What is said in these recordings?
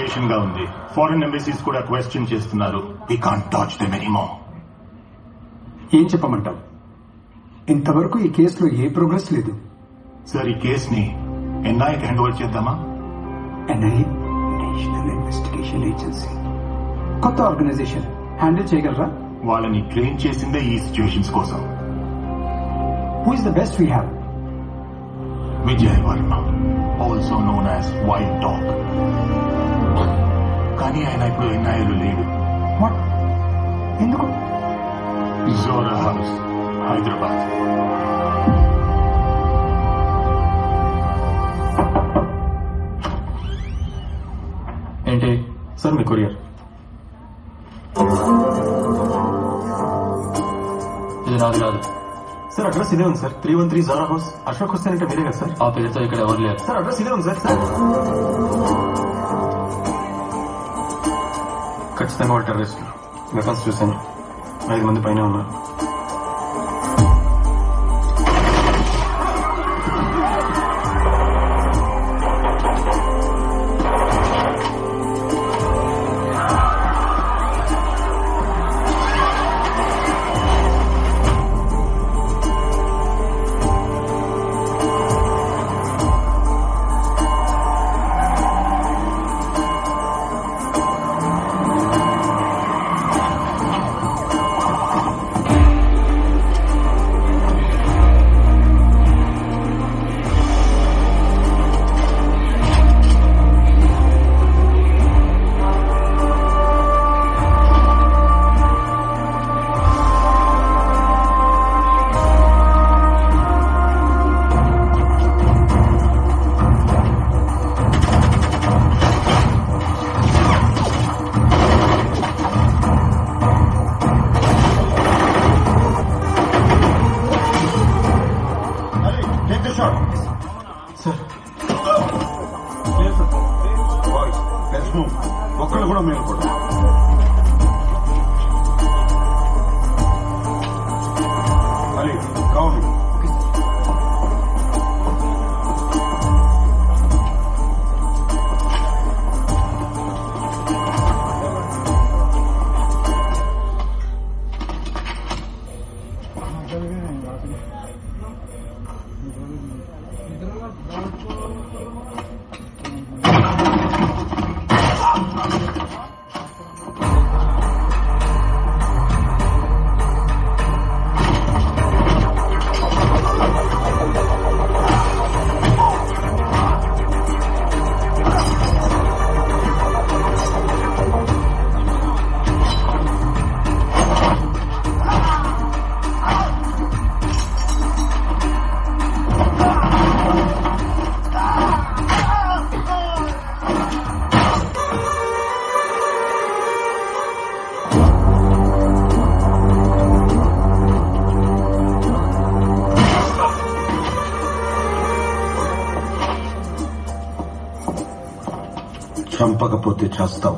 Investigation గా ఉంది foreign embassies కూడా క్వశ్చన్ చేస్తున్నారు వి కాంట్ టాచ్ దెమ్ ఎనీమో ఏం చెప్పమంటావు ఇంతవరకు ఈ కేసులో ఏ ప్రోగ్రెస్ లేదు సార్ ఈ కేసుని ఎన్ఐకి హ్యాండ్ ఓవర్ చేద్దామా ఎన్ఐఏ నేషనల్ ఇన్వెస్టిగేషన్ ఏజెన్సీ కొత్త ఆర్గనైజేషన్ హ్యాండిల్ చేయగలరా వాళ్ళని ట్రైన్ చేసిందే ఈ సిచ్యువేషన్స్ కోసం who is the best we have Vijay Verma also known as wild dog కానీ ఆయన ఇప్పుడు ఎన్ఐఏలో లేడు వాట్ ఎందుకు జోరా హౌస్ హైదరాబాద్ ఏంటి సార్ మీ కొరియర్ ఇది నాది కాదు సార్ అడ్రస్ ఇదే ఉంది sir three one three Zara house Ashok Hussain అంటే మీరే కదా సార్ ఆ పేరుతో ఇక్కడ ఎవరు లేరు సార్ అడ్రస్ ఇదే ఉంది సార్ సార్ ఖచ్చితంగా వాళ్ళు టెర్రరిస్ట్ వెపన్స్ చూశాను ఐదు మంది పైన ఉన్నారు సార్ ఒక్కళ్ళు కూడా మేము కూడా అలీ కావాలి చంపకపోతే చేస్తావు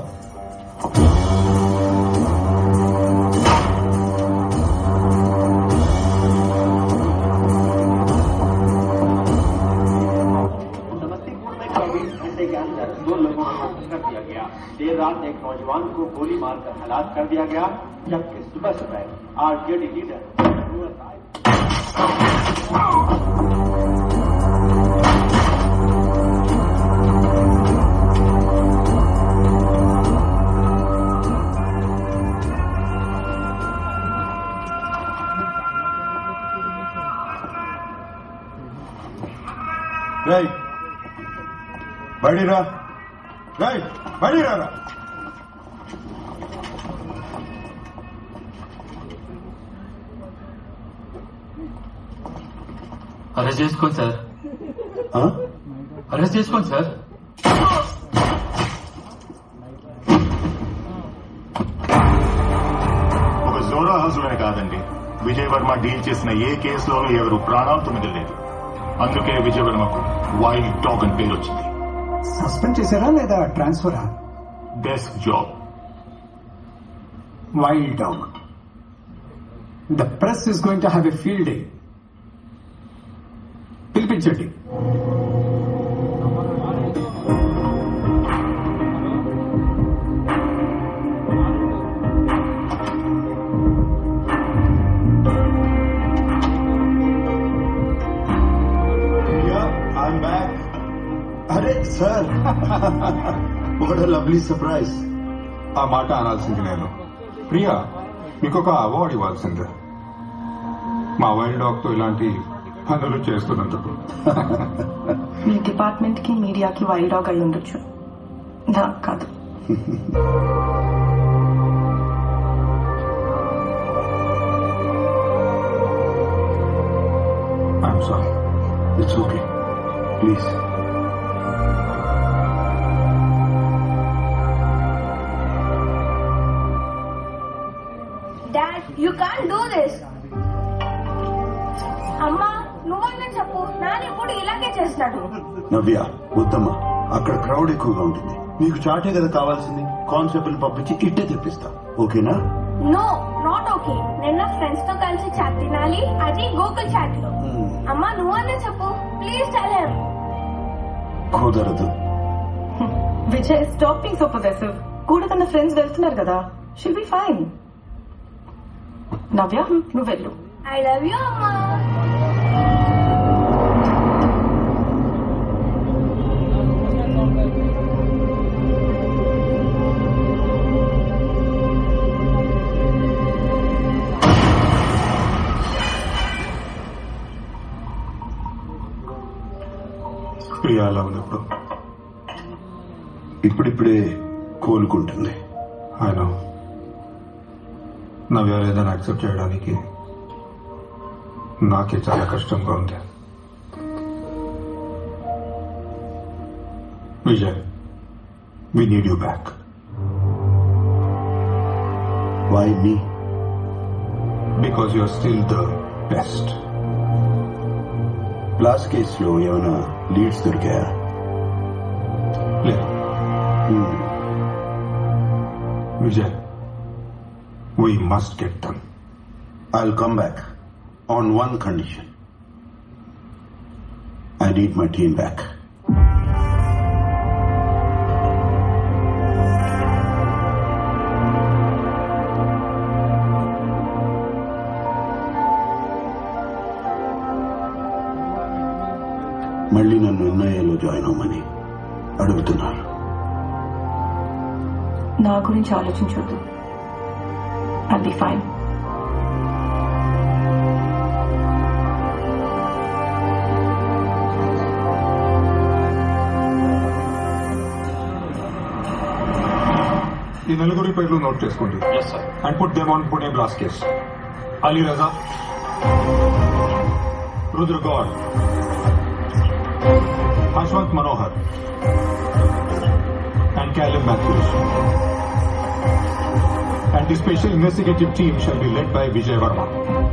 समस्तीपुर में चौबीस घंटे के अंदर दो लोगों को हत्या कर दिया गया देर रात एक नौजवान को गोली मारकर हलाक कर दिया गया जबकि सुबह सुबह आरजेडी लीडर రై బయటిరా రై బయటిరా రా. అరెస్ట్ చేసుకోండి సార్ ఆ? అరెస్ట్ చేసుకోండి సార్ ఒక జోరా హౌస్ లోనే కాదండి విజయ్ వర్మ డీల్ చేసిన ఏ కేసులోనూ ఎవరు ప్రాణాలతో మిగలలేదు అందుకే విజయ్ వర్మకు వైల్డ్ డాగ్ అని పేరు వచ్చింది సస్పెండ్ చేశారా లేదా ట్రాన్స్ఫరా desk job wild dog the press is going to have a field day పిలిపించండి సార్ వాట్ లవ్లీ సర్ప్రైజ్ ఆ మాట అనాల్సింది నేను ప్రియా మీకు ఒక అవార్డు ఇవ్వాల్సిందే మా వైల్డ్ డాగ్ తో ఇలాంటి పనులు చేస్తున్నందుకు మీ డిపార్ట్మెంట్ కి మీడియాకి వైల్డ్ డాగ్ అయి ఉండొచ్చు నాకు కాదు I'm sorry it's okay please dad you can do this అమ్మా నువ్వన్నా చెప్పు నాన్న ఎప్పుడు ఇలాగే చేస్తాడు నవ్య వద్దమ్మా అక్కడ క్రౌడ్ ఎక్కువగా ఉంటుంది నీకు చాటే కదా కావాల్సింది కానిస్టేబుల్ పంపించి ఇట్టే తెప్పిస్తా ఓకేనా నో నాట్ ఓకే నిన్న ఫ్రెండ్స్ తో కలిసి చాట్ తినాలి అది గూగుల్ చాట్ లో అమ్మా నువ్వన్నా చెప్పు ప్లీజ్ టెల్ హిమ్ కుదరదు Vijay stop being so possessive కూడా తన ఫ్రెండ్స్ వెళ్తున్నారు కదా షిల్ బి ఫైన్ నవ్య నువ్వు వెళ్ళు ఐ లవ్ యూ అమ్మా ప్రియా అలా ఉన్నప్పుడు ఇప్పుడిప్పుడే కోలుకుంటుంది ఆయన నవ్య లేదని యాక్సెప్ట్ చేయడానికి నాకే చాలా కష్టంగా ఉంది Vijay we need you back why me because you are still the best last కేసులో ఏమైనా లీడ్స్ దొరికాయా లేదు Vijay we must get them I'll come back on one condition. I need my team back. మళ్ళీ నన్ను ఎన్ఐఏలో జాయిన్ అవ్వమని అడుగుతున్నారు నా గురించి ఆలోచించొద్దు ఐ బి ఫైన్ ఈ నలుగురి పేర్లు నోట్ చేసుకోండి and put them on Pune blast case Ali Raza Rudra Goud Hashwanth Manohar and Kaleem Mathews And the special investigative team shall be led by Vijay Verma.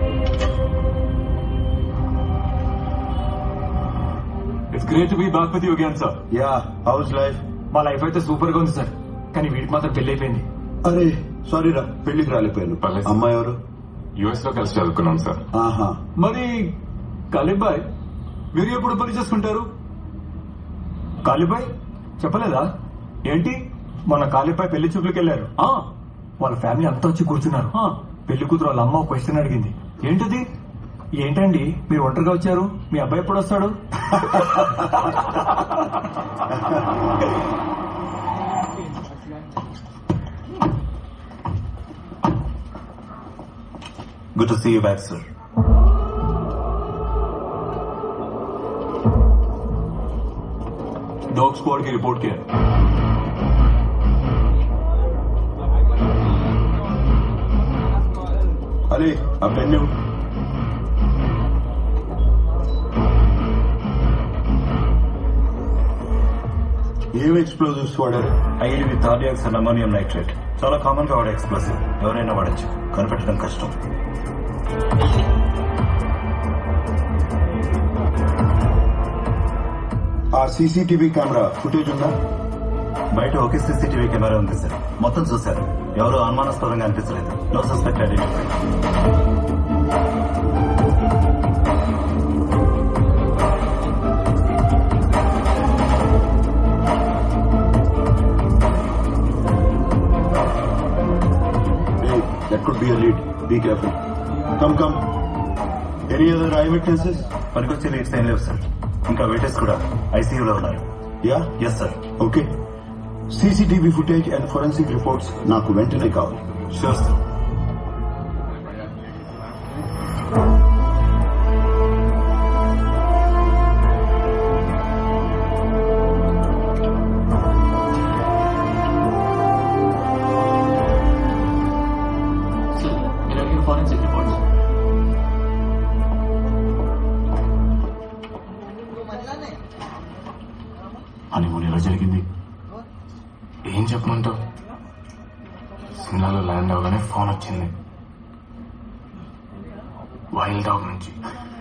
It's great be back with you again sir yeah how's life మా life అయితే super గా ఉంది sir కానీ వీడికి మాత్రం పెళ్లి అయిపోయింది అరే సారీ రా పెళ్లికి రాలిపోయాను పర్లేదు. అమ్మాయి ఎవరు యుఎస్ లో కలిసి చదువుకున్నాం సార్ ఆహా మరి కాలిబాయ్ మీరు ఎప్పుడు పని చేసుకుంటారు కాలిబాయ్ చెప్పలేదా ఏంటి మన కాలిబాయ్ పెళ్లి చూపులకు వెళ్ళారు ఆ, వాళ్ళ ఫ్యామిలీ అంతా వచ్చి కూర్చున్నారు ఆ, పెళ్లి కూతురు వాళ్ళ అమ్మ క్వశ్చన్ అడిగింది ఏంటది ఏంటండి మీరు ఒంటరిగా వచ్చారు మీ అబ్బాయి ఎప్పుడు వస్తాడు good to see you back sir dog squad की रिपोर्ट क्या है అరే ఆ పెన్ను ఏం ఎక్స్ప్లోజివ్స్ వాడారు IED with RDX and ammonium nitrate చాలా కామన్ గా వాడే ఎక్స్ప్లోసివ్ ఎవరైనా వాడచ్చు కనిపెట్టడం కష్టం ఆ సీసీటీవీ కెమెరా ఫుటేజ్ ఉందా బయట ఒకే సీసీటీవీ కెమెరా ఉంది సార్ మొత్తం చూశారు ఎవరు అనుమానాస్పదంగా అనిపించలేదు no suspect identify Hey, that could be a lead. Be careful. Come, come. Any other eyewitnesses? పనికొచ్చే లీడ్స్ ఏం లేవు సార్ ఇంకా వెయిటర్స్ కూడా ఐసీయూలో ఉన్నారు yeah yes sir okay CCTV footage and forensic reports నాకు వెంటనే కావాలి షూర్ సార్ మీరు అడిగిన ఫారెన్సిక్ రిపోర్ట్స్ హనీమూన్ ఎలా జరిగింది ఏం చెప్పమంటావు సిమ్లాలో ల్యాండ్ అవగానే ఫోన్ వచ్చింది వైల్డ్ డాగ్ నుంచి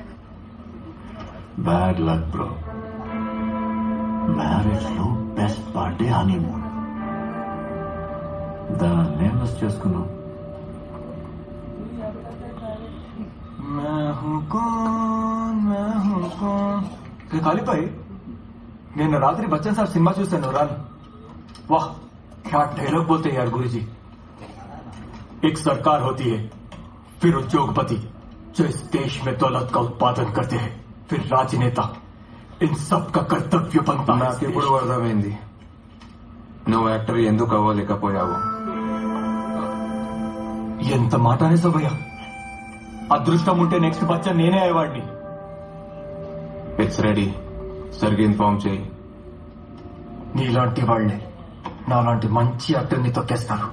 బ్యాడ్ లక్ బ్రో మ్యారేజ్ లో బెస్ట్ పార్టీ హనీమూన్ దాన్నే మిస్ చేసుకున్నాం కాలిపై నేను రాత్రి బచ్చన్ సార్ సినిమా చూశాను రాను वाह क्या डायलॉग बोलते हैं यार गुरु जी एक सरकार होती है फिर उद्योगपति जो इस देश में दौलत का उत्पादन करते हैं फिर राजनेता इन सब का कर्तव्य बनता है इस నాకెప్పుడు देश అర్థమైంది నువ్వు యాక్టర్ ఎందుకు అవ్వలేకపోయావు ఎంత మాట అనేసోభయ్యా అదృష్టం ఉంటే నెక్స్ట్ బచ్చా నేనే అయ్యేవాడిని ఇట్స్ రెడీ సరిగ్గా ఇన్ఫార్మ్ చేయి నీలాంటి వాళ్లే నాలాంటి మంచి యాక్టర్ని తొక్కేస్తారు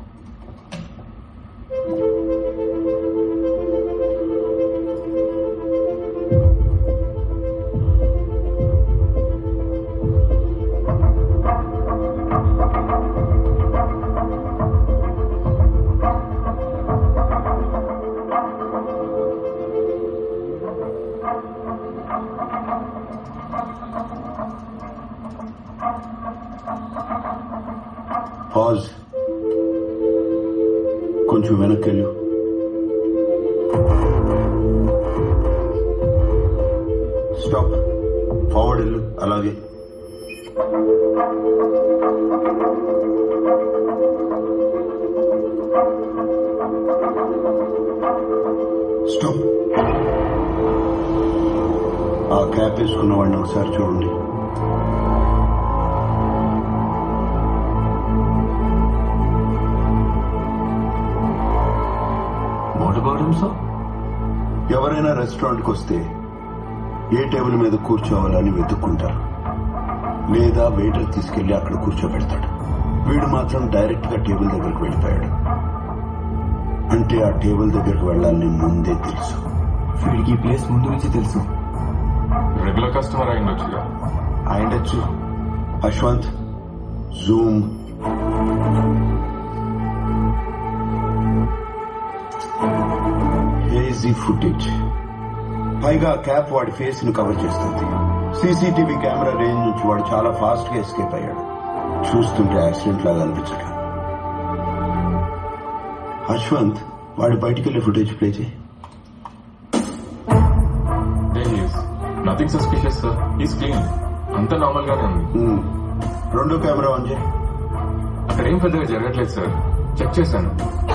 పాజ్ కొంచెం వెనక్కి వెళ్ళు స్టాప్ ఫార్వర్డ్ వెళ్ళు అలాగే స్టాప్ ఆ క్యాప్ వేసుకున్న వాడిని ఒకసారి చూడండి వాట్ అబౌట్ హిమ్సెల్ఫ్ ఎవరైనా రెస్టారెంట్కి వస్తే ఏ టేబుల్ మీద కూర్చోవాలని వెతుక్కుంటారు లేదా వెయిటర్ తీసుకెళ్లి అక్కడ కూర్చోబెడతాడు వీడు మాత్రం డైరెక్ట్ గా టేబుల్ దగ్గరకు వెళ్ళిపోయాడు అంటే ఆ టేబుల్ దగ్గరకు వెళ్ళాలని ముందే తెలుసు వీడికి ఈ ప్లేస్ ముందు నుంచి తెలుసు రెగ్యులర్ కస్టమర్ అయి ఉండొచ్చుగా అయిండొచ్చు అశ్వంత్ జూమ్ హేజీ ఫుటేజ్ పైగా క్యాప్ వాడి ఫేస్ ని కవర్ చేస్తుంది సీసీటీవీ కెమెరా రేంజ్ నుంచి వాడు చాలా ఫాస్ట్ గా ఎస్కేప్ అయ్యాడు చూస్తుంటే యాక్సిడెంట్ లాగా అనిపించడం అశ్వంత్ వాడి బయటికి వెళ్ళే ఫుటేజ్ ప్లే చేయి nothing suspicious sir is clean అంతా నార్మల్ గానే ఉంది ఉమ్. రెండో కెమెరా ఆన్ చేయి అక్కడ ఏం పెద్దగా జరగట్లేదు సార్ చెక్ చేశాను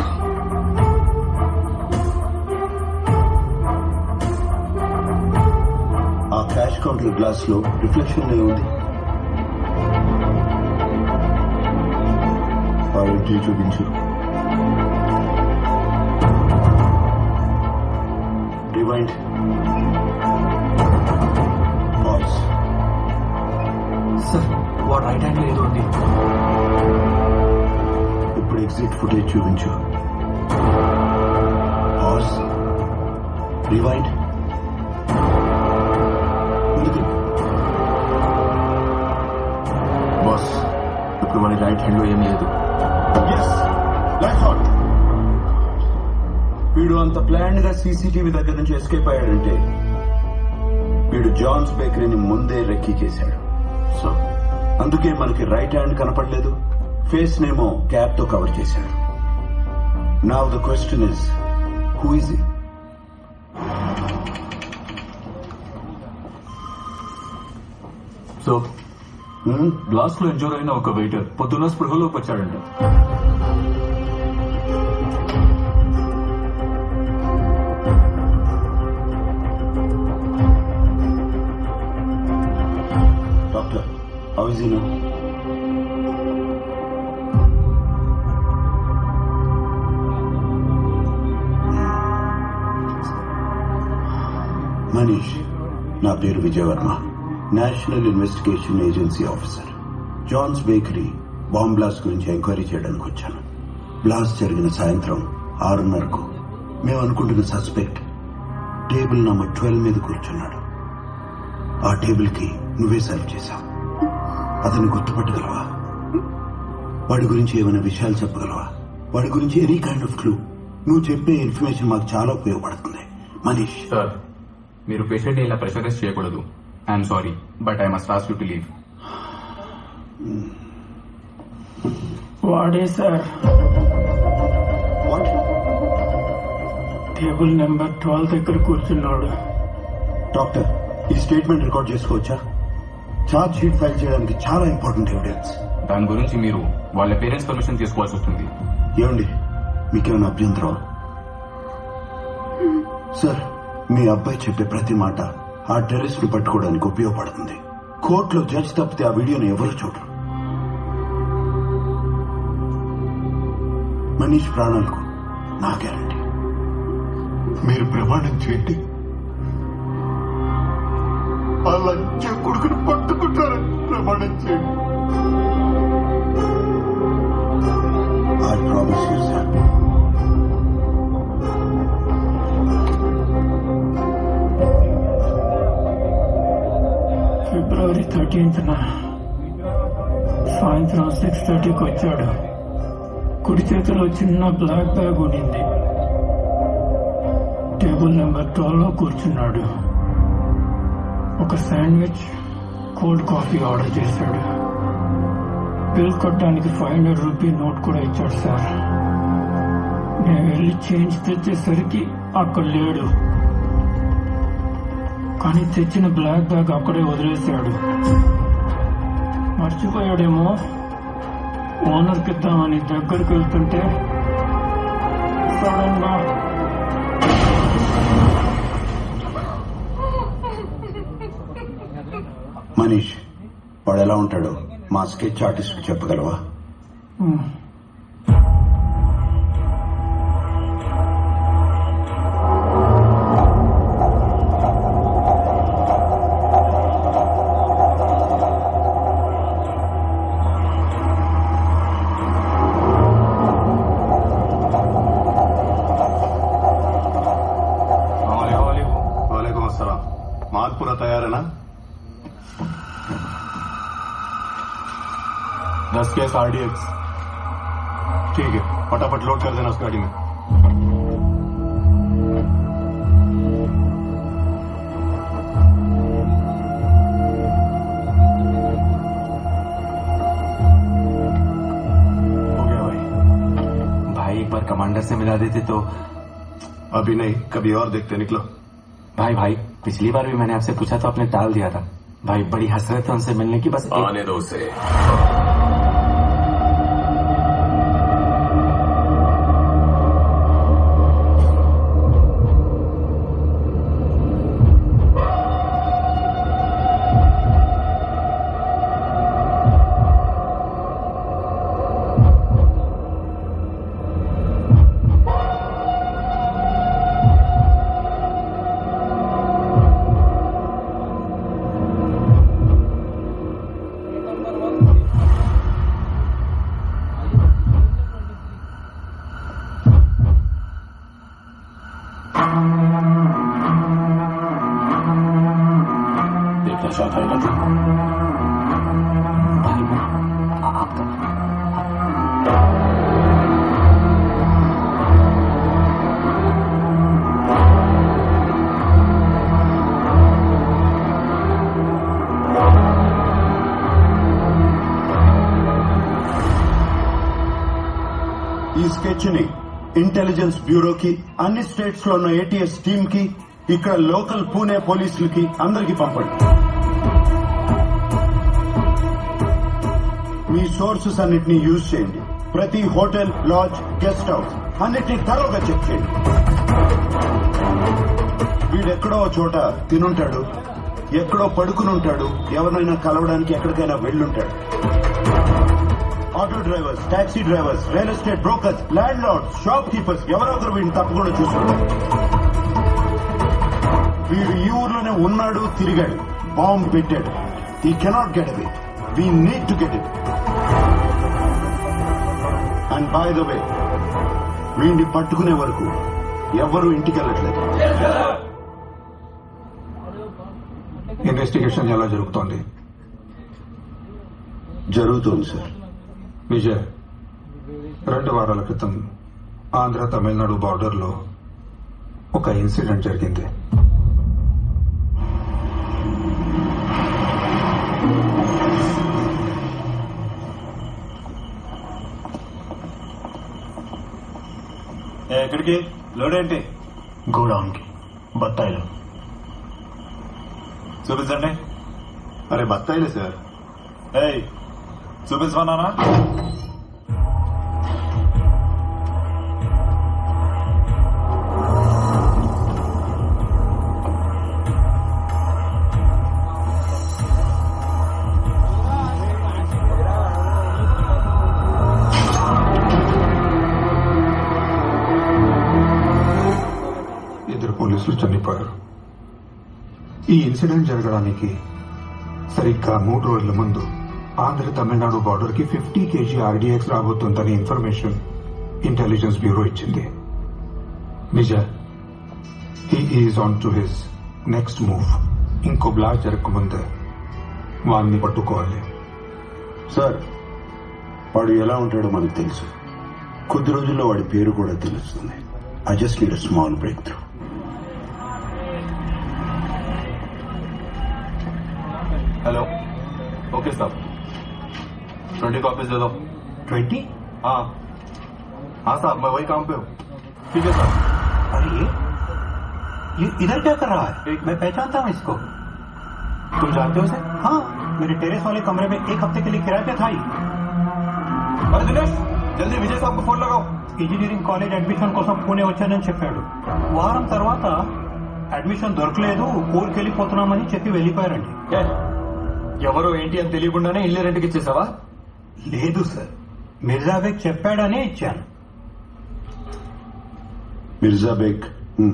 ఆ క్యాష్ కౌంటర్ గ్లాస్ లో రిఫ్లెక్షన్ ఉంది ఆ ఎంట్రీ చూపించు రివైండ్ పాజ్ సార్ వాడు రైట్ హ్యాండ్ లో ఏదో ఉంది ఇప్పుడు ఎగ్జిట్ ఫుటేజ్ చూపించు పాజ్ రివైండ్ ముందుకు బాస్ ఇప్పుడు మన రైట్ హ్యాండ్ లో ఏం లేదు ఎస్ లైట్స్ ఆన్ వీడు అంత ప్లాన్ గా సీసీటీవీ దగ్గర నుంచి ఎస్కేప్ అయ్యాడంటే వీడు జాన్స్ బేకరీని ముందే రెక్కీ చేశాడు సో అందుకే మనకి రైట్ హ్యాండ్ కనపడలేదు ఫేస్ నేమో క్యాప్ తో కవర్ చేశాడు now the question is who is he so glass లో ఎంజోర్ అయిన ఒక వెయిటర్ పొద్దున్న స్పృహలోకి వచ్చాడంట doctor how How is he now? Manish నా పేరు Vijay Verma national investigation agency officer John's bakery bomb blast గురించి ఎంక్వైరీ చేయడానికి వచ్చాను బ్లాస్ట్ జరిగిన సాయంత్రం ఆరున్నరకు మేము అనుకుంటున్న సస్పెక్ట్ టేబుల్ నంబర్ ట్వెల్వ్ మీద కూర్చున్నాడు ఆ టేబుల్ కి నువ్వే సర్వ్ చేశావు అతన్ని గుర్తుపట్టగలవా వాడి గురించి ఏమైనా విషయాలు చెప్పగలవా వాడి గురించి ఎనీ కైండ్ ఆఫ్ క్లూ నువ్వు చెప్పే ఇన్ఫర్మేషన్ మాకు చాలా ఉపయోగపడుతుంది మనీష్ సార్ మీరు పేషెంట్ ఇలా ప్రెషరైజ్ చేయకూడదు I'm sorry but I must ask you to leave వాడే సార్ టేబుల్ నెంబర్ ట్వెల్వ్ దగ్గర కూర్చున్నాడు డాక్టర్ ఈ స్టేట్మెంట్ రికార్డ్ చేసుకోవచ్చా ఛార్జ్ షీట్ ఫైల్ చేయడానికి చాలా ఇంపార్టెంట్ ఎవిడెన్స్ దాని గురించి మీరు వాళ్ళ పేరెంట్స్ పర్మిషన్ తీసుకోవాల్సి వస్తుంది ఏమండి మీకేమైనా అభ్యంతరం సార్ మీ అబ్బాయి చెప్పే ప్రతి మాట ఆ టెర్రరిస్ట్ పట్టుకోవడానికి ఉపయోగపడుతుంది కోర్టులో జడ్జ్ తప్పితే ఆ వీడియోని ఎవరు చూడరు మనీష్ ప్రాణాలకు నా గ్యారంటీ మీరు ప్రమాణం చేయండి ఆ లంచ కొడుకుని పట్టుకుంటారని ప్రమాణం చేయండి I promise you sir February thirteenth సాయంత్రం సిక్స్ థర్టీకి వచ్చాడు కుడి చేతిలో చిన్న బ్లాక్ బ్యాగ్ ఉండింది టేబుల్ నెంబర్ ట్వెల్వ్ లో కూర్చున్నాడు ఒక శాండ్విచ్ కోల్డ్ కాఫీ ఆర్డర్ చేశాడు బిల్ కొట్టడానికి ఫైవ్ హండ్రెడ్ రూపీ నోట్ కూడా ఇచ్చాడు సార్ నేను వెళ్ళి చేంజ్ తెచ్చేసరికి అక్కడ లేడు కానీ తెచ్చిన బ్లాక్ బ్యాగ్ అక్కడే వదిలేశాడు మర్చిపోయాడేమో ఓనర్ కిద్దామని దగ్గరికి వెళ్తుంటే సడన్ గా మనీష్ వాడు ఎలా ఉంటాడో మా స్కెచ్ ఆర్టిస్ట్ చెప్పగలవా "ఉమ్, वालेकुम अस्सलाम माल पूरा तैयार है ना दस केस आरडीएक्स ठीक है फटाफट लोड कर देना उस गाड़ी में हो गया भाई भाई एक बार कमांडर से मिला देते तो अभी नहीं कभी और देखते निकलो भाई भाई पिछली बार भी मैंने आपसे पूछा तो आपने टाल दिया था भाई बड़ी हसरत है उनसे मिलने की बस एक- आने दो उसे देखना चाहता है था भाई मैं आ- आपका ఈ స్కెచ్ ని ఇంటెలిజెన్స్ బ్యూరోకి అన్ని స్టేట్స్ లో ఉన్న ఏటీఎస్ టీమ్ కి ఇక్కడ లోకల్ పూణే పోలీసులకి అందరికి పంపండి మీ సోర్సెస్ అన్నిటిని యూజ్ చేయండి ప్రతి హోటల్ లాడ్జ్ గెస్ట్ హౌస్ అన్నిటిని తరోగా చెక్ చేయండి వీడెక్కడో ఓ చోట తినుంటాడు ఎక్కడో పడుకుని ఉంటాడు ఎవరినైనా కలవడానికి ఎక్కడికైనా వెళ్ళుంటాడు auto drivers taxi drivers real estate brokers landlord shopkeepers ఎవరో ఒకరు వీడిని తప్పకుండా చూసుకుంటారు వీడు ఈ ఊర్లోనే ఉన్నాడు తిరిగాడు బాంబు పెట్టాడు he cannot get away we need to get it and by the way వీడిని పట్టుకునే వరకు ఎవ్వరూ ఇంటికి వెళ్ళట్లేదు ఇన్వెస్టిగేషన్ ఎలా జరుగుతోంది జరుగుతోంది సార్ విజయ్ రెండు వారాల క్రితం ఆంధ్ర తమిళనాడు బార్డర్లో ఒక ఇన్సిడెంట్ జరిగింది ఎక్కడికి లోడ్ ఏంటి గోడౌన్ కి బత్తాయిలు చూపించండి అరే బత్తాయిలే సార్ ఏయ్ చూపించమన్నానా ఇద్దరు పోలీసులు చనిపోయారు ఈ ఇన్సిడెంట్ జరగడానికి సరిగ్గా మూడు రోజుల ముందు ఆంధ్ర తమిళనాడు బార్డర్ కి ఫిఫ్టీ కేజీ ఆర్డీఎక్స్ రాబోతుందని ఇన్ఫర్మేషన్ ఇంటెలిజెన్స్ బ్యూరో ఇచ్చింది Vijay he is on to his next move ఇంకో బ్లాస్ట్ జరగకముందే వాడిని పట్టుకోవాలి సార్ వాడు ఎలా ఉంటాడో మనకు తెలుసు కొద్ది రోజుల్లో వాడి పేరు కూడా తెలుస్తుంది I just need small breakthrough hello okay साहब ट्वेंटी कॉपीज दे दो ट्वेंटी हाँ हाँ साहब मैं वही काम पे हूँ ठीक है साहब अरे ये ये इधर क्या कर रहा है मैं पहचानता हूँ इसको तुम जानते हो इसे हाँ मेरे टेरेस वाले कमरे में एक हफ्ते के लिए किराए पे था ही अरे दिनेश जल्दी विजय साहब को फोन लगाओ ఇంజనీరింగ్ కాలేజ్ అడ్మిషన్ కోసం పూణే వచ్చానని చెప్పాడు వారం తర్వాత అడ్మిషన్ దొరకలేదు ఊరికి వెళ్ళిపోతున్నామని చెప్పి వెళ్ళిపోయారండి ఎవరు ఏంటి అని తెలియకుండానే ఇల్లు రెంట్కి ఇచ్చేసావా లేదు సార్ మిర్జా బేగ్ చెప్పాడనే ఇచ్చాను మిర్జా బేగ్ హ్మ్.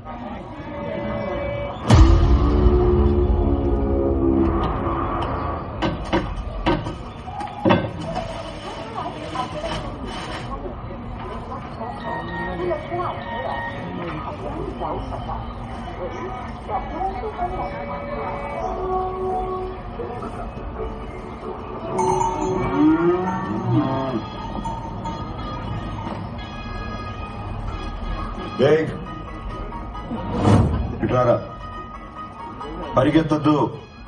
బేగ్ ఇట్రారా పరిగెత్తద్దు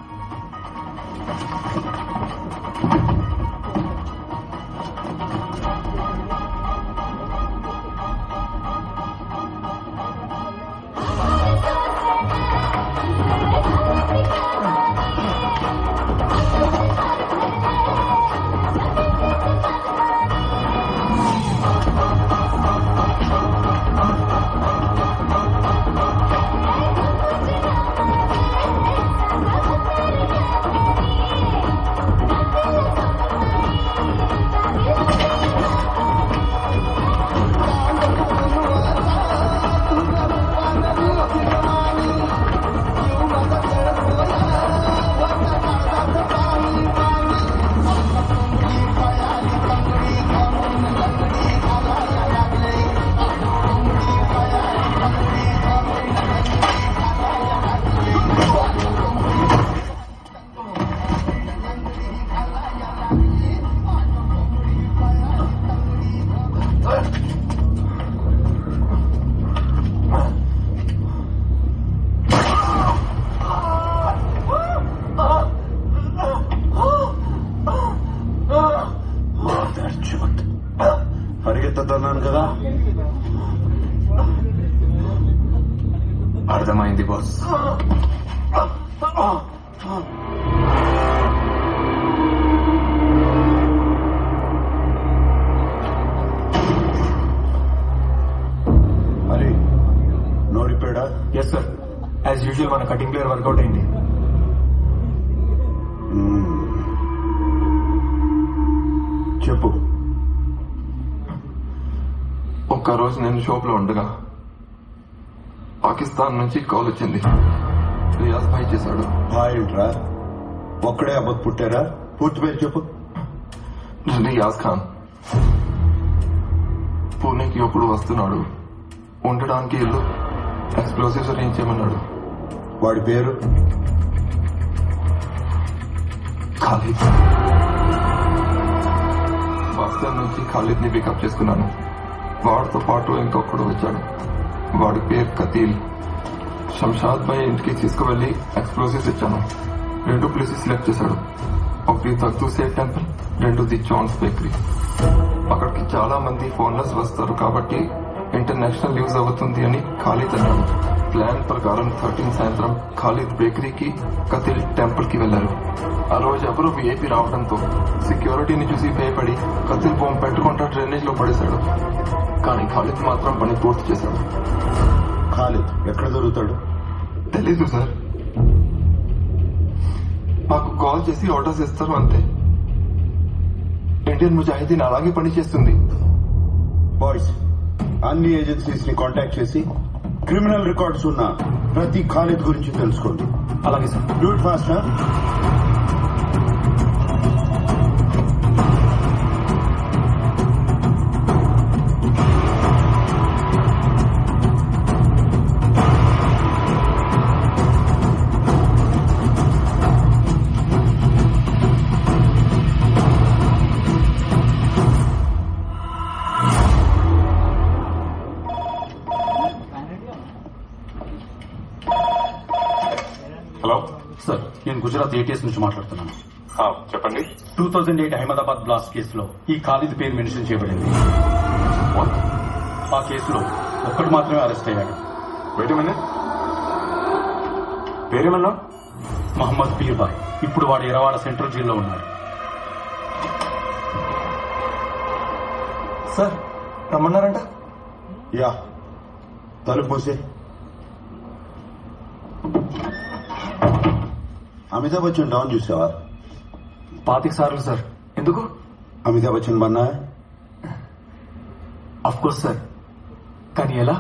పరిగెత్తద్దన్నాను కదా అర్థమైంది బాస్ మరి నోరిపోయాడా ఎస్ సార్ యాజ్ యూజువల్ మన కటింగ్ ప్లేయర్ వర్కౌట్ అయింది ఒక్కరోజు నేను షాప్ లో ఉండగా పాకిస్తాన్ నుంచి కాల్ వచ్చింది రియాజ్ భాయ్ చేశాడు భాయ్ ఏంట్రా ఒక్కడే అబ్బకు పుట్టారా పూర్తి పేరు చెప్పు రియాజ్ ఖాన్ పూణేకి ఎప్పుడు వస్తున్నాడు ఉండడానికి ఇల్లు ఎక్స్ప్లోసివ్స్ అరేంజ్ చేయమన్నాడు వాడి పేరు ఖాళీద్ బస్తర్ నుంచి ఖాళీద్ ని పికప్ చేసుకున్నాను వాడితో పాటు ఇంకొకడు వచ్చాడు వాడి పేరు కతీల్ శంషాద్ భాయ్ ఇంటికి తీసుకువెళ్లి ఎక్స్ప్లోసివ్స్ ఇచ్చాను రెండు ప్లేసెస్ సెలెక్ట్ చేశాడు ఒకటి తక్తూ సేఫ్ టెంపుల్ రెండోది జాన్స్ బేకరీ అక్కడికి చాలా మంది ఫోన్లెస్ వస్తారు కాబట్టి ఇంటర్నేషనల్ యూజ్ అవుతుంది అని ఖాళీద్ అన్నాడు ప్లాన్ ప్రకారం థర్టీన్ సాయంత్రం ఖాళీద్ బేకరీకి కతిల్ టెంపుల్ కి వెళ్లారు ఆ రోజు ఎవరు విఐపి రావడంతో సెక్యూరిటీని చూసి భయపడి కతిల్ బొమ్మ పెట్టుకుంటా డ్రైనేజ్ లో పడేశాడు కానీ ఖాళీద్ మాత్రం పని పూర్తి చేశాడు ఖాలిద్ ఎక్కడ దొరుకుతాడు తెలీదు సార్ మాకు కాల్ చేసి ఆర్డర్స్ ఇస్తారు అంతే ఇండియన్ ముజాహిదీన్ అలాగే పని చేస్తుంది బాయ్స్ అన్ని ఏజెన్సీస్ ని కాంటాక్ట్ చేసి క్రిమినల్ రికార్డ్స్ ఉన్న ప్రతి ఖాలిద్ గురించి తెలుసుకోండి అలాగే sir do it fast hello sir నేను గుజరాత్ ఏటీఎస్ నుంచి మాట్లాడుతున్నాను ఆ, చెప్పండి two thousand eight Ahmedabad blast కేసులో ఈ ఖాళీద్ పేరు మెన్షన్ చేయబడింది ఆ కేసులో ఒక్కడు మాత్రమే అరెస్ట్ అయ్యాడు వేటమన్నా పేరేమన్నా మహమ్మద్ పీర్బాయ్ ఇప్పుడు వాడు ఇరవాడ సెంట్రల్ జైల్లో ఉన్నాడు సార్ రమ్మన్నారంట యా తలుపు మూసే అమితాబ్ బచ్చన్ డౌన్ చూసావా పాతిక సార్లు సార్ ఎందుకు అమితాబ్ బచ్చన్ బన్నా అఫ్ కోర్స్ సార్ కానీ ఎలా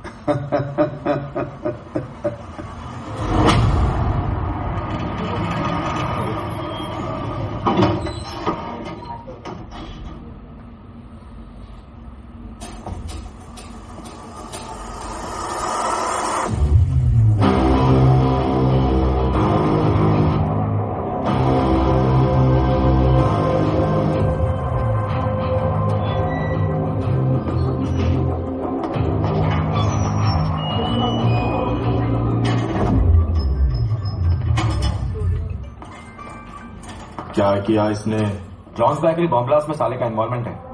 क्या किया इसने जॉन्स बैकरी बॉम्ब ब्लास्ट में साले का इन्वॉल्वमेंट है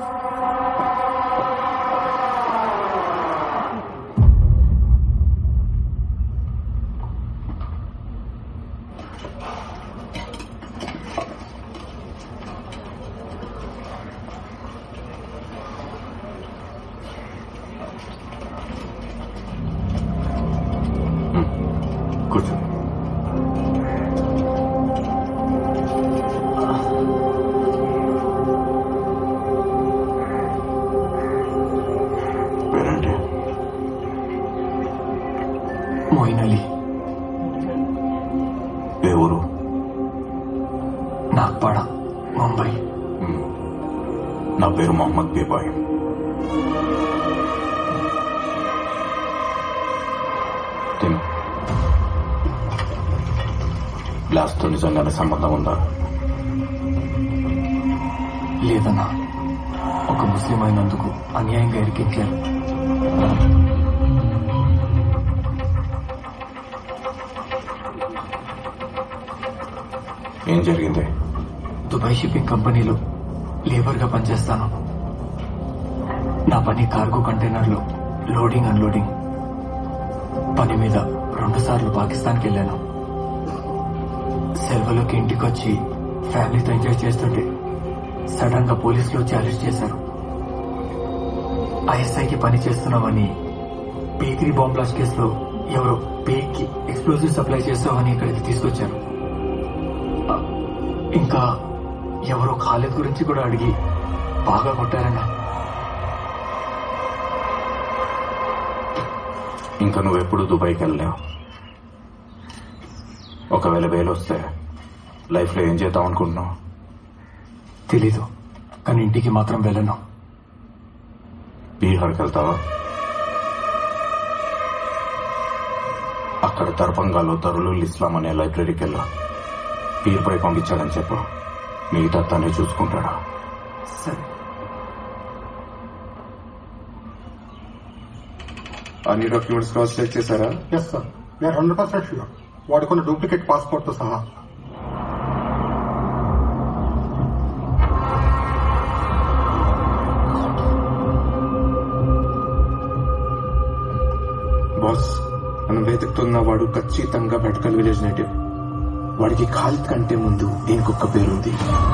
కూర్చో పేరేంటి మోయిన్ అలీ ఏ ఊరు నాగ్పాడ ముంబై నా పేరు మొహమ్మద్ బేబాయ్ తిను బ్లాస్ట్ తో నిజంగానే సంబంధం ఉందా లేదన్నా ఒక ముస్లిం అయినందుకు అన్యాయంగా ఇరికించారు ఏం జరిగింది దుబాయ్ షిప్పింగ్ కంపెనీలో లేబర్ గా పనిచేస్తాను నా పని కార్గో కంటైనర్లో లోడింగ్ అన్లోడింగ్ పని మీద రెండు సార్లు పాకిస్తాన్కి వెళ్ళాను సెలవులోకి ఇంటికి వచ్చి ఫ్యామిలీతో ఎంజాయ్ చేస్తుంటే సడన్ గా పోలీసులు వచ్చి అరెస్ట్ చేశారు ఐఎస్ఐకి పని చేస్తున్నామని బేకరీ బాంబ్ బ్లాస్ట్ కేసులో ఎవరో పేకి ఎక్స్ప్లోజివ్ సప్లై చేస్తామని ఇక్కడికి తీసుకొచ్చారు ఆ, ఇంకా ఎవరో ఖాళీద్ గురించి కూడా అడిగి బాగా కొట్టారన్న ఇంకా నువ్వెప్పుడు దుబాయ్కి వెళ్ళలేవు ఒకవేళ వేలు వస్తే లైఫ్లో ఏం చేద్దాం అనుకుంటున్నావు తెలీదు కానీ ఇంటికి మాత్రం వెళ్ళను బీహార్కి వెళ్తావా అక్కడ దర్భంగాలో దరులుల్ ఇస్లాం అనే లైబ్రరీకి వెళ్ళా పీర్పై పంపించాడని చెప్పు మిగతా తనే చూసుకుంటాడా సరే అన్ని డాక్యుమెంట్స్ క్రాస్ చెక్ చేశారా yes sir we are hundred percent sure వాడుకున్న డూప్లికేట్ పాస్పోర్ట్ తో సహా బాస్ మనం వెతుకుతున్న వాడు ఖచ్చితంగా భట్కల్ విలేజ్ నేటివ్ వాడికి ఖాలిద్ కంటే ముందు ఇంకొక పేరుంది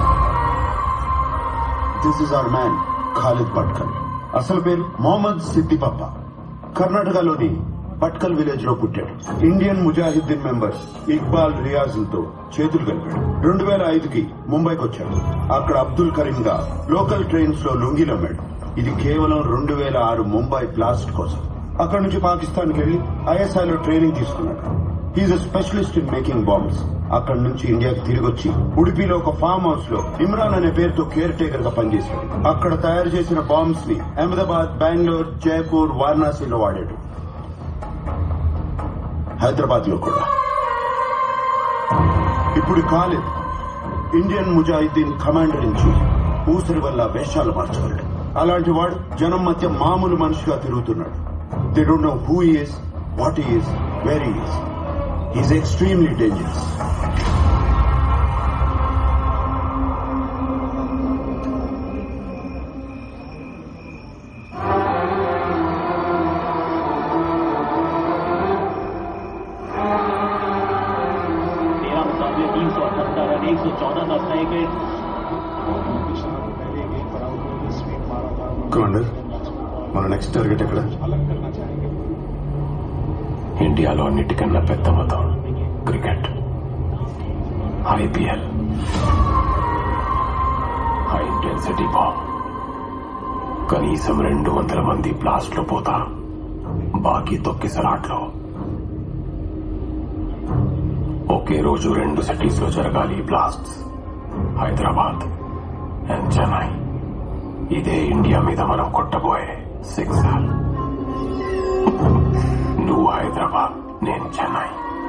this is our man Khalid Bhatkal అసలు పేరు మొహమ్మద్ సిద్దిపప్ప కర్ణాటకలోని భట్కల్ విలేజ్ లో పుట్టాడు ఇండియన్ ముజాహిద్దీన్ మెంబర్ ఇక్బాల్ రియాజులతో చేతులు కలిపాడు రెండు వేల ఐదుకి ముంబైకి వచ్చాడు అక్కడ అబ్దుల్ కరీం గా లోకల్ ట్రైన్స్ లో లుంగీలు అమ్మాడు ఇది కేవలం రెండు వేల ఆరు ముంబై బ్లాస్ట్ కోసం అక్కడ నుంచి పాకిస్తాన్ కి వెళ్లి ఐఎస్ఐ లో ట్రైనింగ్ తీసుకున్నాడు he's specialist in making bombs అక్కడ నుంచి ఇండియాకి తిరిగి వచ్చి ఉడిపిలో ఒక ఫామ్ హౌస్ లో ఇమ్రాన్ అనే పేరుతో కేర్ టేకర్ గా పనిచేశాడు అక్కడ తయారు చేసిన బాంబ్స్ ని అహ్మదాబాద్ బెంగళూరు జైపూర్ వారణాసిలో వాడాడు హైదరాబాద్ లో కూడా ఇప్పుడు Khalid Indian Mujahideen commander in chief ఊసరి వల్ల వేషాలు మార్చగలడు అలాంటి వాడు జనం మధ్య మామూలు మనిషిగా తిరుగుతున్నాడు they don't know who is what is where is is extremely dangerous तेरह मुकाबले तीन सौ अठहत्तर रन एक सौ चौदह का सही विकेट కమాండర్ మన నెక్స్ట్ టార్గెట్ ఎక్కడ ఇండియాలో అన్నిటికన్నా పెద్ద మతం cricket IPL high intensity bomb కనీసం రెండు వందల మంది బ్లాస్ట్ లో పోతారు బాకీ తొక్కిసలాట్లో ఒకే రోజు రెండు సిటీస్ లో జరగాలి ఈ బ్లాస్ట్స్ హైదరాబాద్ అండ్ చెన్నై ఇదే ఇండియా మీద మనం కొట్టబోయే సిక్సర్ నువ్వు హైదరాబాద్ నేను చెన్నై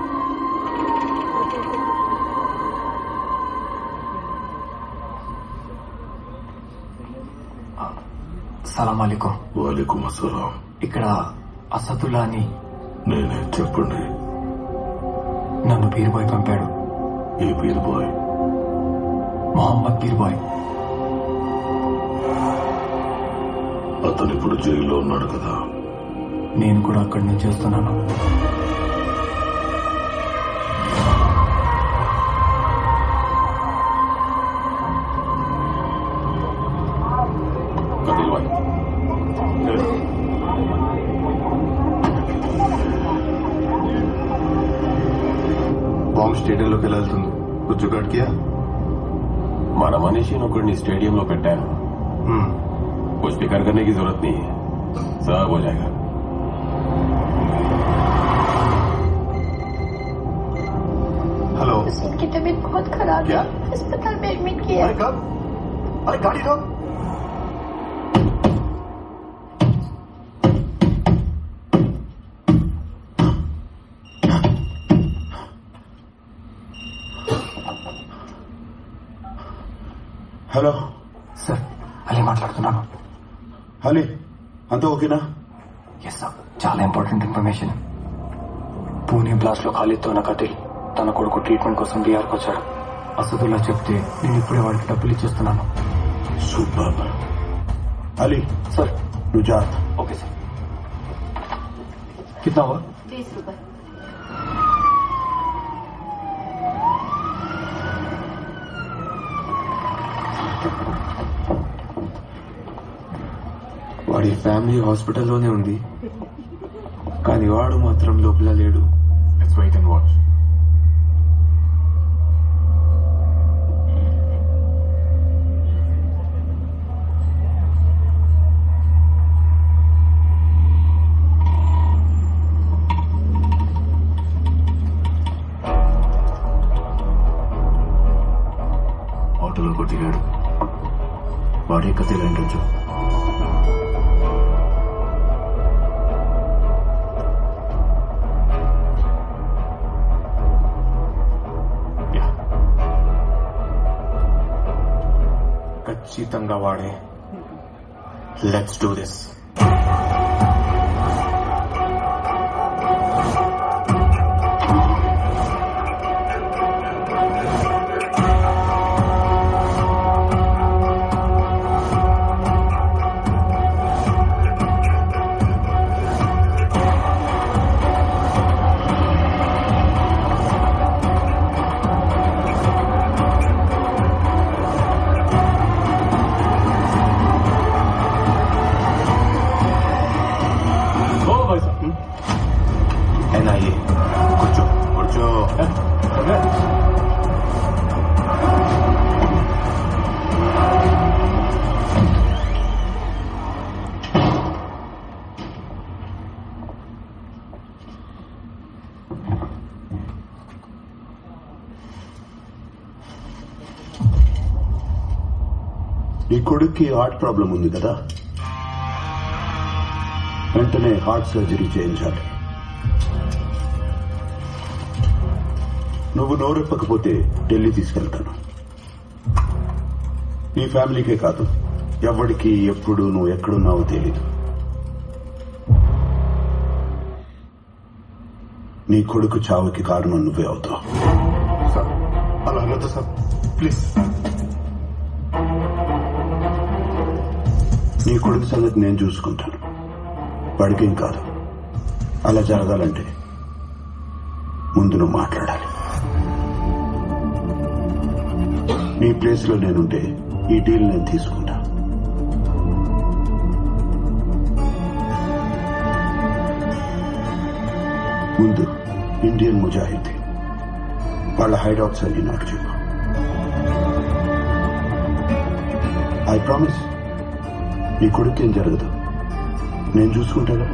సలాం అలీకుం వాలేకుమ్ అస్సలాం ఇక్కడ అసదుల్లా అని నేనే చెప్పండి నన్ను బీర్బాయ్ పంపాడు ఏ పీర్ బాయ్ మొహమ్మద్ బీర్బాయ్ అతను ఇప్పుడు జైల్లో ఉన్నాడు కదా నేను కూడా అక్కడి నుంచి వస్తున్నాను కదిల్ బాయ్ బాంబ్ స్టేడియంలోకి ఎలా వెళ్తుంది कुछ जुगाड़ किया మన మనిషిని ఒకడిని స్టేడియంలో పెట్టాను कुछ फिक्र करने की जरूरत नहीं है सब हो जाएगा हेलो उनकी तबीयत बहुत खराब क्या? है अस्पताल में एडमिट किया अरे कब अरे गाड़ी रोक హలో సార్ అలీ మాట్లాడుతున్నాను హలీ అంతా ఓకేనా ఎస్ సార్ చాలా ఇంపార్టెంట్ ఇన్ఫర్మేషన్ పూణే బ్లాస్ట్ లో ఖాళీతో ఉన్న కతిల్ తన కొడుకు ట్రీట్మెంట్ కోసం బీఆర్కి వచ్చాడు అసదుల్లా చెప్తే నేను ఇప్పుడే వాడికి డబ్బులు ఇచ్చేస్తున్నాను సూపర్ అలీ సార్ నువ్వు జాగ్రత్త ఓకే సార్ కిतना हुआ बीस रुपए వాడి ఫ్యామిలీ హాస్పిటల్లోనే ఉంది కానీ వాడు మాత్రం లోపల లేడు లెట్స్ వెయిట్ అండ్ వాచ్ వాడే కథలు ఉండొచ్చు ఖచ్చితంగా వాడే లెట్స్ డూ దిస్ ఓ భాయ్ సాబ్ ఎన్ఐఏ కూర్చో కూర్చో నీ కొడుక్కి హార్ట్ ప్రాబ్లం ఉంది కదా వెంటనే హార్ట్ సర్జరీ చేయించాలి నువ్వు నోరెప్పకపోతే ఢిల్లీ తీసుకెళ్తాను నీ ఫ్యామిలీకే కాదు ఎవరికి ఎప్పుడు నువ్వు ఎక్కడున్నావో తెలీదు నీ కొడుకు చావుకి కారణం నువ్వే అవుతావు సార్ అలా అనొద్దు సార్ ప్లీజ్ నీ కొడుకు సంగతి నేను చూసుకుంటాను వాడికేం కాదు అలా జరగాలంటే ముందు నువ్వు మాట్లాడాలి నీ ప్లేస్ లో నేనుంటే ఈ డీల్ నేను తీసుకుంటా ముందు ఇండియన్ ముజాహిద్ వాళ్ళ హైడౌట్స్ అన్ని నాకు చెప్పు ఐ ప్రామిస్ నీ కొడుకు ఏం జరగదు నేను చూసుకుంటాగా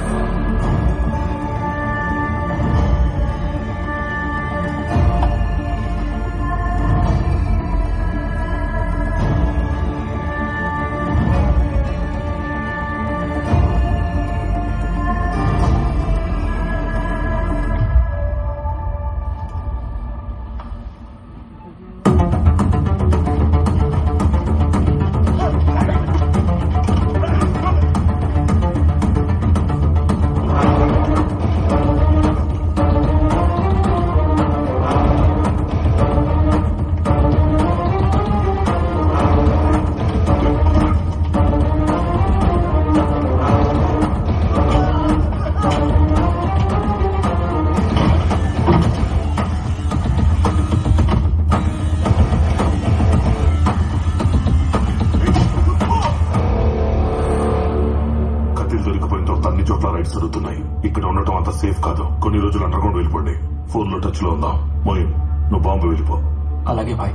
కత్తిలు దొరికిపోయిన తర్వాత అన్ని చోట్ల రైడ్స్ జరుగుతున్నాయి ఇక్కడ ఉండటం అంత సేఫ్ కాదు కొన్ని రోజులు అండర్ గ్రౌండ్ వెళ్ళిపోండి ఫోన్ లో టచ్ లో ఉందాం మోయిన్ నువ్వు బాంబు వెళ్ళిపో అలాగే భాయ్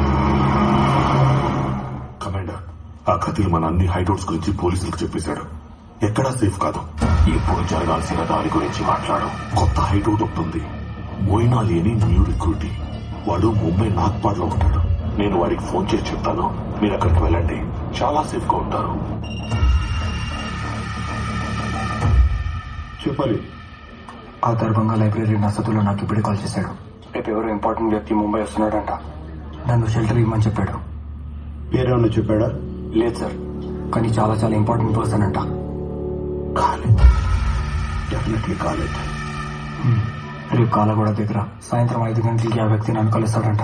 కమాండర్ ఆ కత్తిలు మన అన్ని హైడౌట్స్ గురించి పోలీసులకు చెప్పేశాడు ఎక్కడా సేఫ్ కాదు ఇప్పుడు జరగాల్సిన దాని గురించి మాట్లాడు కొత్త హైడౌట్ ఒకటి ఉంది మోయినాలి అని న్యూ రిక్రూటీ వాడు ముంబై నాగ్పాడ్ లో ఉంటాడు నేను వాడికి ఫోన్ చేసి చెప్తాను మీరు అక్కడికి వెళ్ళండి చాలా సేఫ్ గా ఉంటారు చెప్పాలి ఆ దర్భంగా లైబ్రరీ నర్సతుల్లో నాకు ఇప్పుడే కాల్ చేశాడు రేపు ఎవరో ఇంపార్టెంట్ వ్యక్తి ముంబై వస్తున్నాడంట నన్ను షెల్టర్ ఇవ్వమని చెప్పాడు పేరేమన్నా చెప్పాడా లేదు సార్ కానీ చాలా చాలా ఇంపార్టెంట్ పర్సన్ అంట డెఫినెట్లీ కాలేదు రేపు కాలగూడ దగ్గర సాయంత్రం ఐదు గంటలకి ఆ వ్యక్తి నన్ను కలుస్తాడంట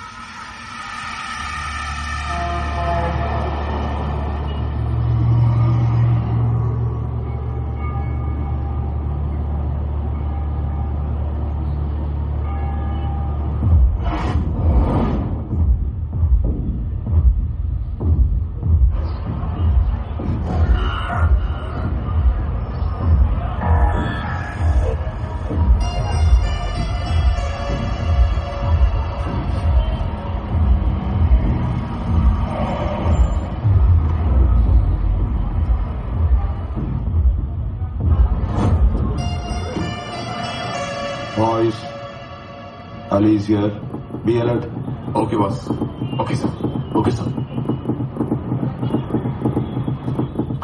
boys Ali's here be alert okay boss okay sir okay sir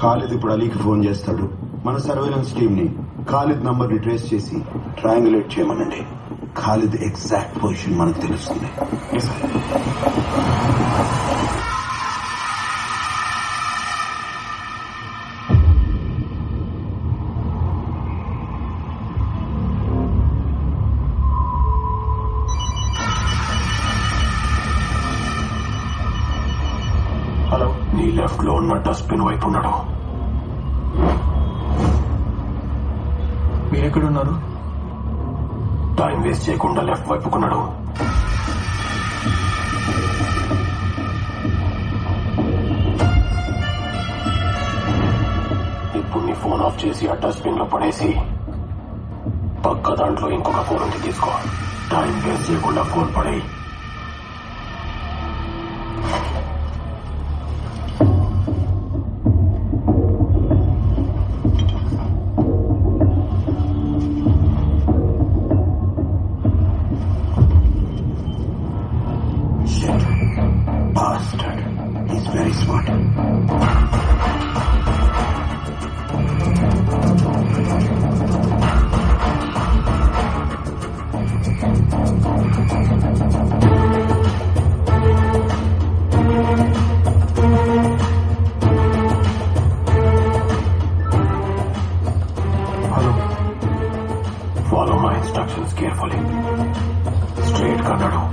Khalid ఇప్పుడు అలీకి ఫోన్ చేస్తాడు మన సర్వేలెన్స్ టీం ని ఖాలిద్ నంబర్ ని ట్రేస్ చేసి ట్రయాంగులేట్ చేయమనండి ఖాలిద్ ఎగ్జాక్ట్ పొజిషన్ మనకు తెలుస్తుంది హలో నీ లెఫ్ట్ లో ఉన్న డస్ట్బిన్ వైపు ఉన్నాడు మీరెక్కడున్నారు టైం వేస్ట్ చేయకుండా లెఫ్ట్ వైపుకున్నాడు ఇప్పుడు నీ ఫోన్ ఆఫ్ చేసి ఆ డస్ట్బిన్ లో పడేసి పక్క దాంట్లో ఇంకొక ఫోన్ ఉంది తీసుకో టైం వేస్ట్ చేయకుండా ఫోన్ పడేయి Bastard. He's very smart. Hello follow my instructions carefully straight కన్నాడు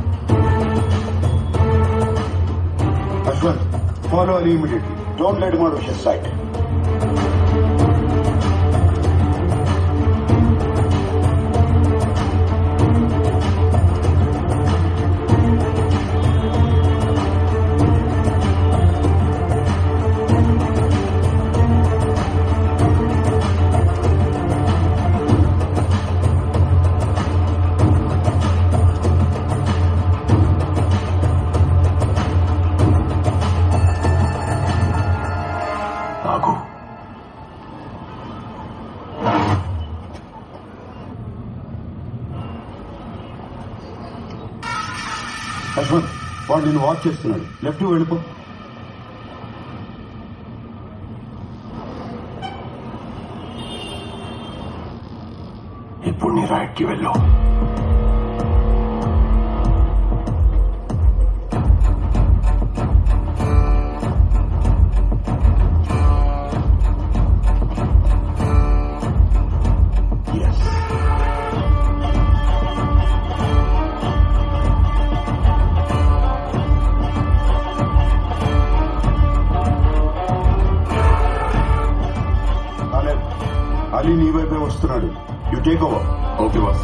Ashwant, follow Ali immediately. Don't let him out of his sight. ఆగు అశ్వంత్ వాడు నిన్ను వాచ్ చేస్తున్నాడు లెఫ్ట్ వెళ్ళిపో ఇప్పుడు నీ రైట్ కి వెళ్ళు కాలేబ్, అలీ నీ వైపే వస్తున్నాడు you take over okay boss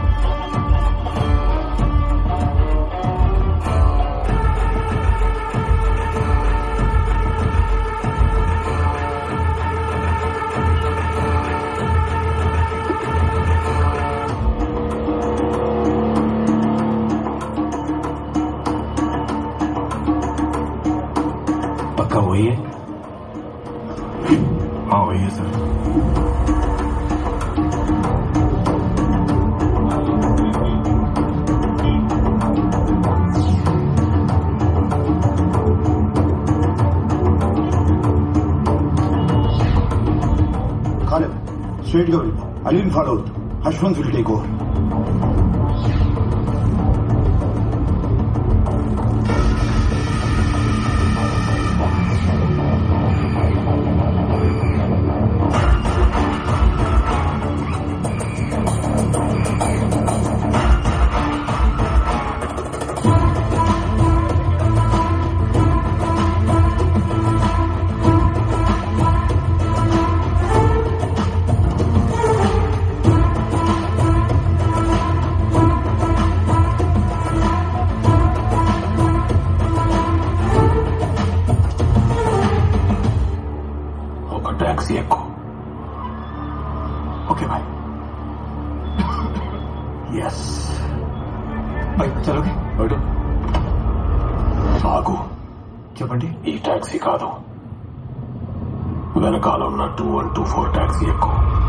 पक्का वही है हाँ वही है सर కాలేబ్ స్ట్రైట్ గా వెళ్ళిపో అలీని ఫాలో అవుతూ హష్వంత్ విల్ టేక్ ఓవర్ ఒక టాక్సీ ఎక్కువ ఓకే బాయ్ ఎస్ బాయ్ చలోగే ఆగు చెప్పండి ఈ టాక్సీ కాదు వెనకాల ఉన్న two one two four taxi ఎక్కువ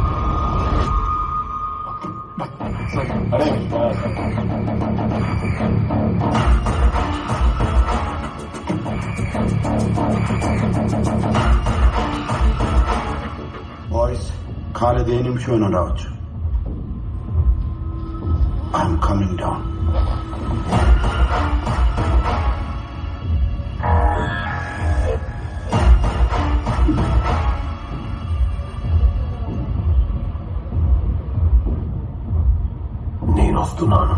అరే బాయ్స్ ఖాళీ ఏ నిమిషమైనా రావచ్చు ఐఎమ్ కమింగ్ డౌన్ నేను వస్తున్నాను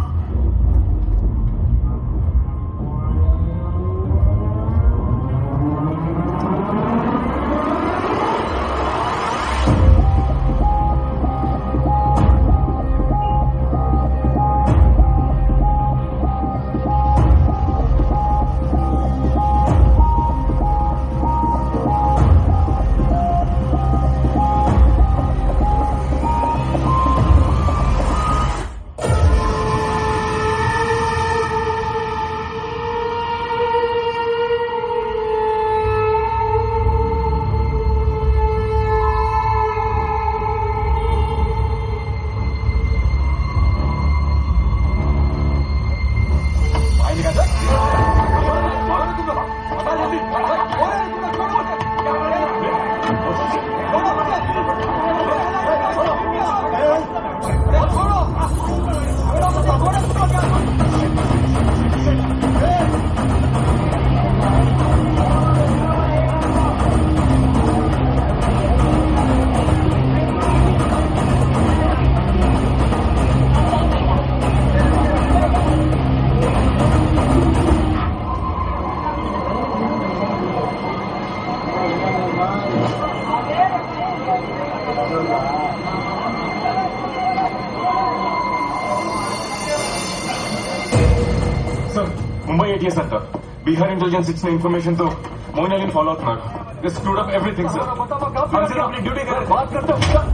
సార్ ముంబై ఏటీఎస్ అంట బీహార్ ఇంటెలిజెన్స్ ఇచ్చిన ఇన్ఫర్మేషన్ తో మోయిన్ అలీని ఫాలో అవుతున్నారు this screwed up everything sir sir अपनी ड्यूटी कर बात करते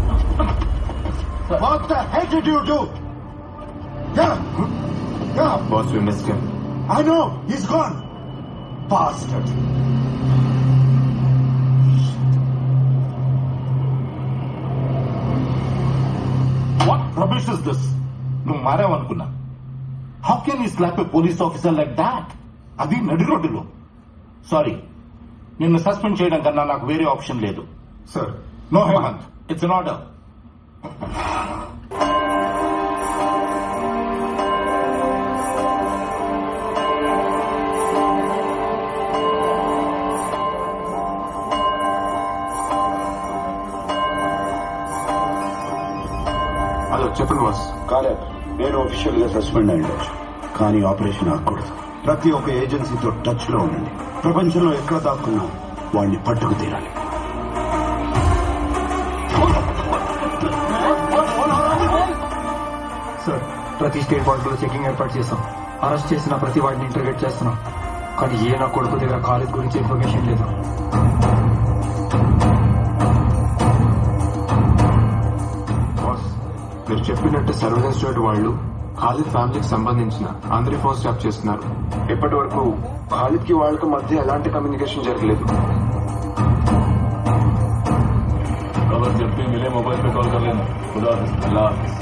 What the heck did you do? Yeah. Yeah. Boss, we missed him. I know. He's gone. Bastard. What rubbish is this నువ్వు మారావనుకున్నా how can you slap a police officer like that అది నడి రోడ్డులో sorry నిన్ను suspend చేయడం కన్నా నాకు వేరే ఆప్షన్ లేదు sir no Hemant it's an order hello చెప్పండి బాస్ కాలేదు నేను ఒఫీషియల్ గా సస్పెండ్ అయ్యొచ్చు కానీ ఆపరేషన్ ఆగకూడదు ప్రతి ఒక్క ఏజెన్సీతో టచ్ లో ఉండండి ప్రపంచంలో ఎక్కడ దాక్కున్నా వాడిని పట్టుకు తీరాలి సార్ ప్రతి స్టేట్ బార్డర్ లో చెకింగ్ ఏర్పాటు చేస్తాం అరెస్ట్ చేసిన ప్రతి వాడిని ఇంటర్గేట్ చేస్తున్నాం కానీ ఏ నా కొడుకు దగ్గర కాలేజ్ గురించి ఇన్ఫర్మేషన్ లేదు బాస్ మీరు చెప్పినట్టు సర్వేలెన్స్ స్టేట్ వాళ్ళు ఖాళీ ఫ్యామిలీకి సంబంధించిన ఆంధ్రీ ఫోన్ స్టాప్ చేస్తున్నారు ఇప్పటి వరకు ఖాళీద్ కి వాళ్ళకి మధ్య ఎలాంటి కమ్యూనికేషన్ జరగలేదు खबर जब भी मिले मोबाइल पे कॉल कर लेना खुदा हाफिज अल्लाह हाफिज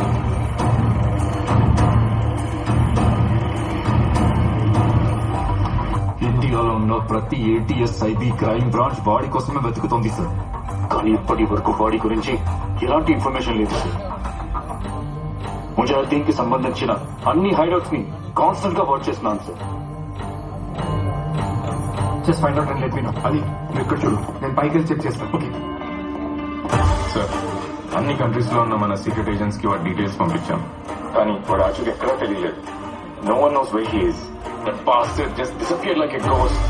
ఇండియాలో ఉన్న ప్రతి ATS IB crime branch body కోసమే వెతుకుతోంది సార్ కానీ ఇప్పటి వరకు బాడీ గురించి ఎలాంటి ఇన్ఫర్మేషన్ లేదు సార్ ముజాహిద్దీన్ కి సంబంధించిన అన్ని హైడౌట్స్ ని కాన్స్టెంట్ గా వర్క్ చేస్తున్నాను sir just find out and let me know అది నువ్వు ఇక్కడ చూడు నేను పైకి వెళ్ళి చెక్ చేస్తాను ఓకే సార్ అన్ని కంట్రీస్ లో ఉన్న మన సీక్రెట్ ఏజెంట్స్ కి వాడి డీటెయిల్స్ పంపించాం కానీ వాడు ఆచూకి ఎక్కడా తెలియలేదు no one knows why he's that pass just disappear like a ghost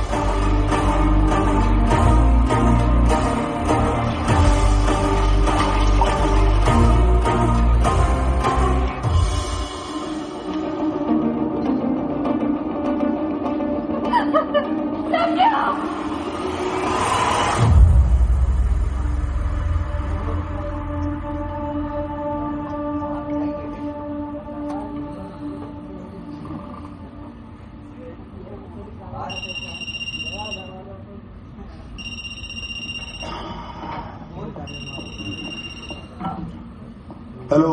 hello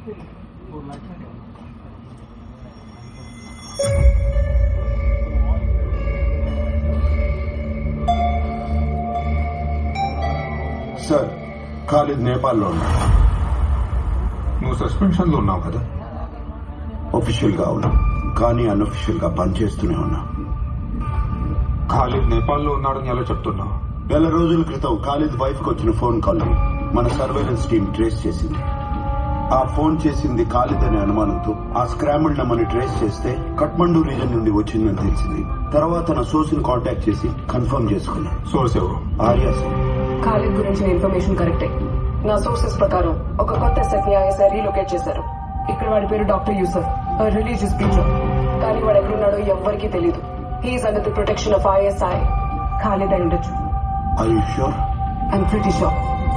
sir Khalid నేపాల్లో ఉన్నాడు నువ్వు సస్పెన్షన్ లో ఉన్నావు కదా ఒఫీషియల్ గా ఉన్నా కానీ అన్అఫీషియల్ గా పనిచేస్తూనే ఉన్నా ఖాళీద్ నేపాల్లో ఉన్నాడని ఎలా చెప్తున్నావు నెల రోజుల క్రితం ఖాలిద్ వైఫ్ కి వచ్చిన ఫోన్ కాల్ ని మన సర్వేలెన్స్ టీం ట్రేస్ చేసింది ఆ ఫోన్ చేసింది ఖాలిద్ అనే అనుమానంతో ఆ స్క్రాంబుల్ నెంబర్ని ట్రేస్ చేస్తే కట్మండు రీజన్ నుండి వచ్చిందని తెలిసింది తర్వాత నా సోర్స్ ని కాంటాక్ట్ చేసి కన్ఫర్మ్ చేసుకున్నాను సోర్స్ ఎవరు ఆర్యా సింగ్ ఖాలిద్ గురించిన ఇన్ఫర్మేషన్ కరెక్టే నా సోర్సెస్ ప్రకారం ఒక కొత్త సెట్ ని ఐఎస్ఐ రీలొకేట్ చేశారు ఇక్కడ వాడి పేరు డాక్టర్ యూసఫ్ రిలీజియస్ టీచర్ కానీ వాడు ఎక్కడున్నాడో ఎవ్వరికీ తెలియదు he's under the protection of ISI Khalid అయి ఉండొచ్చు I sure I'm pretty sure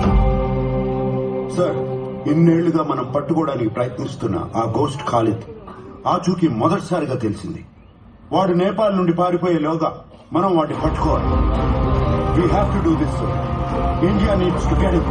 sir ఇన్నేళ్లుగా మనం పట్టుకోవడానికి ప్రయత్నిస్తున్న ఆ గోస్ట్ ఖాలిద్ ఆచూకీ మొదటిసారిగా తెలిసింది వాడు నేపాల్ నుండి పారిపోయేలోగా మనం వాటిని పట్టుకోవాలి we have to do this India needs to get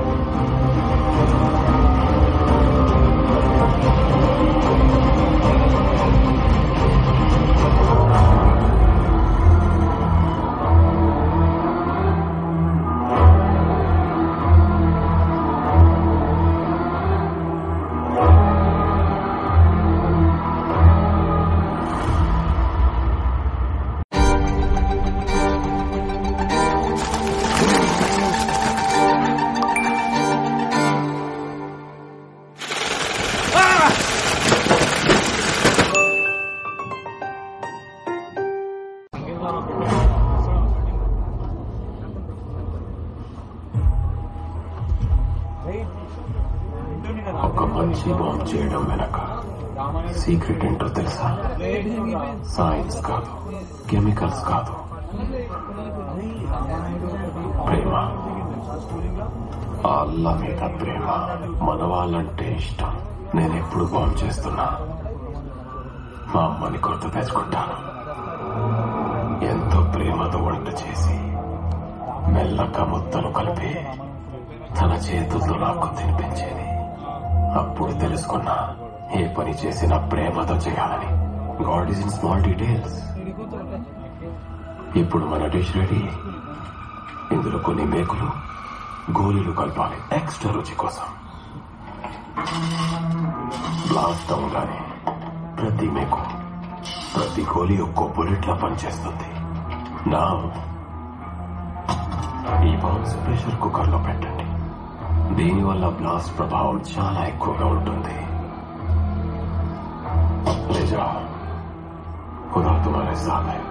ఒక మంచి బాంబ్ చేయడం వెనక సీక్రెట్ ఏంటో తెలుసా సైన్స్ కాదు కెమికల్స్ కాదు ప్రేమ ఆ అల్లా మీద ప్రేమ మన వాళ్ళంటే ఇష్టం నేను ఎప్పుడు బాంబ్ చేస్తున్నా మా అమ్మని గుర్తు తెచ్చుకుంటాను ఎంతో ప్రేమతో వంట చేసి మెల్లగా ముద్దలు కలిపి తన చేతులతో నాకు తినిపించేది అప్పుడు తెలుసుకున్నా ఏ పని చేసినా ప్రేమతో చేయాలని God is in small details ఇప్పుడు మన డిష్ రెడీ ఇందులో కొన్ని మేకులు గోళీలు కలపాలి ఎక్స్ట్రా రుచి కోసం బ్లాస్ట్ అవ్వగానే ప్రతి మేకు ప్రతి గోళీ ఒక్కో బుల్లెట్ లా పనిచేస్తుంది నా ఈ బాక్స్ ప్రెషర్ కుక్కర్ లో పెట్టండి దీనివల్ల బ్లాస్ట్ ప్రభావం చాలా ఎక్కువగా ఉంటుంది లేజా खुदा तुम्हारे साथ है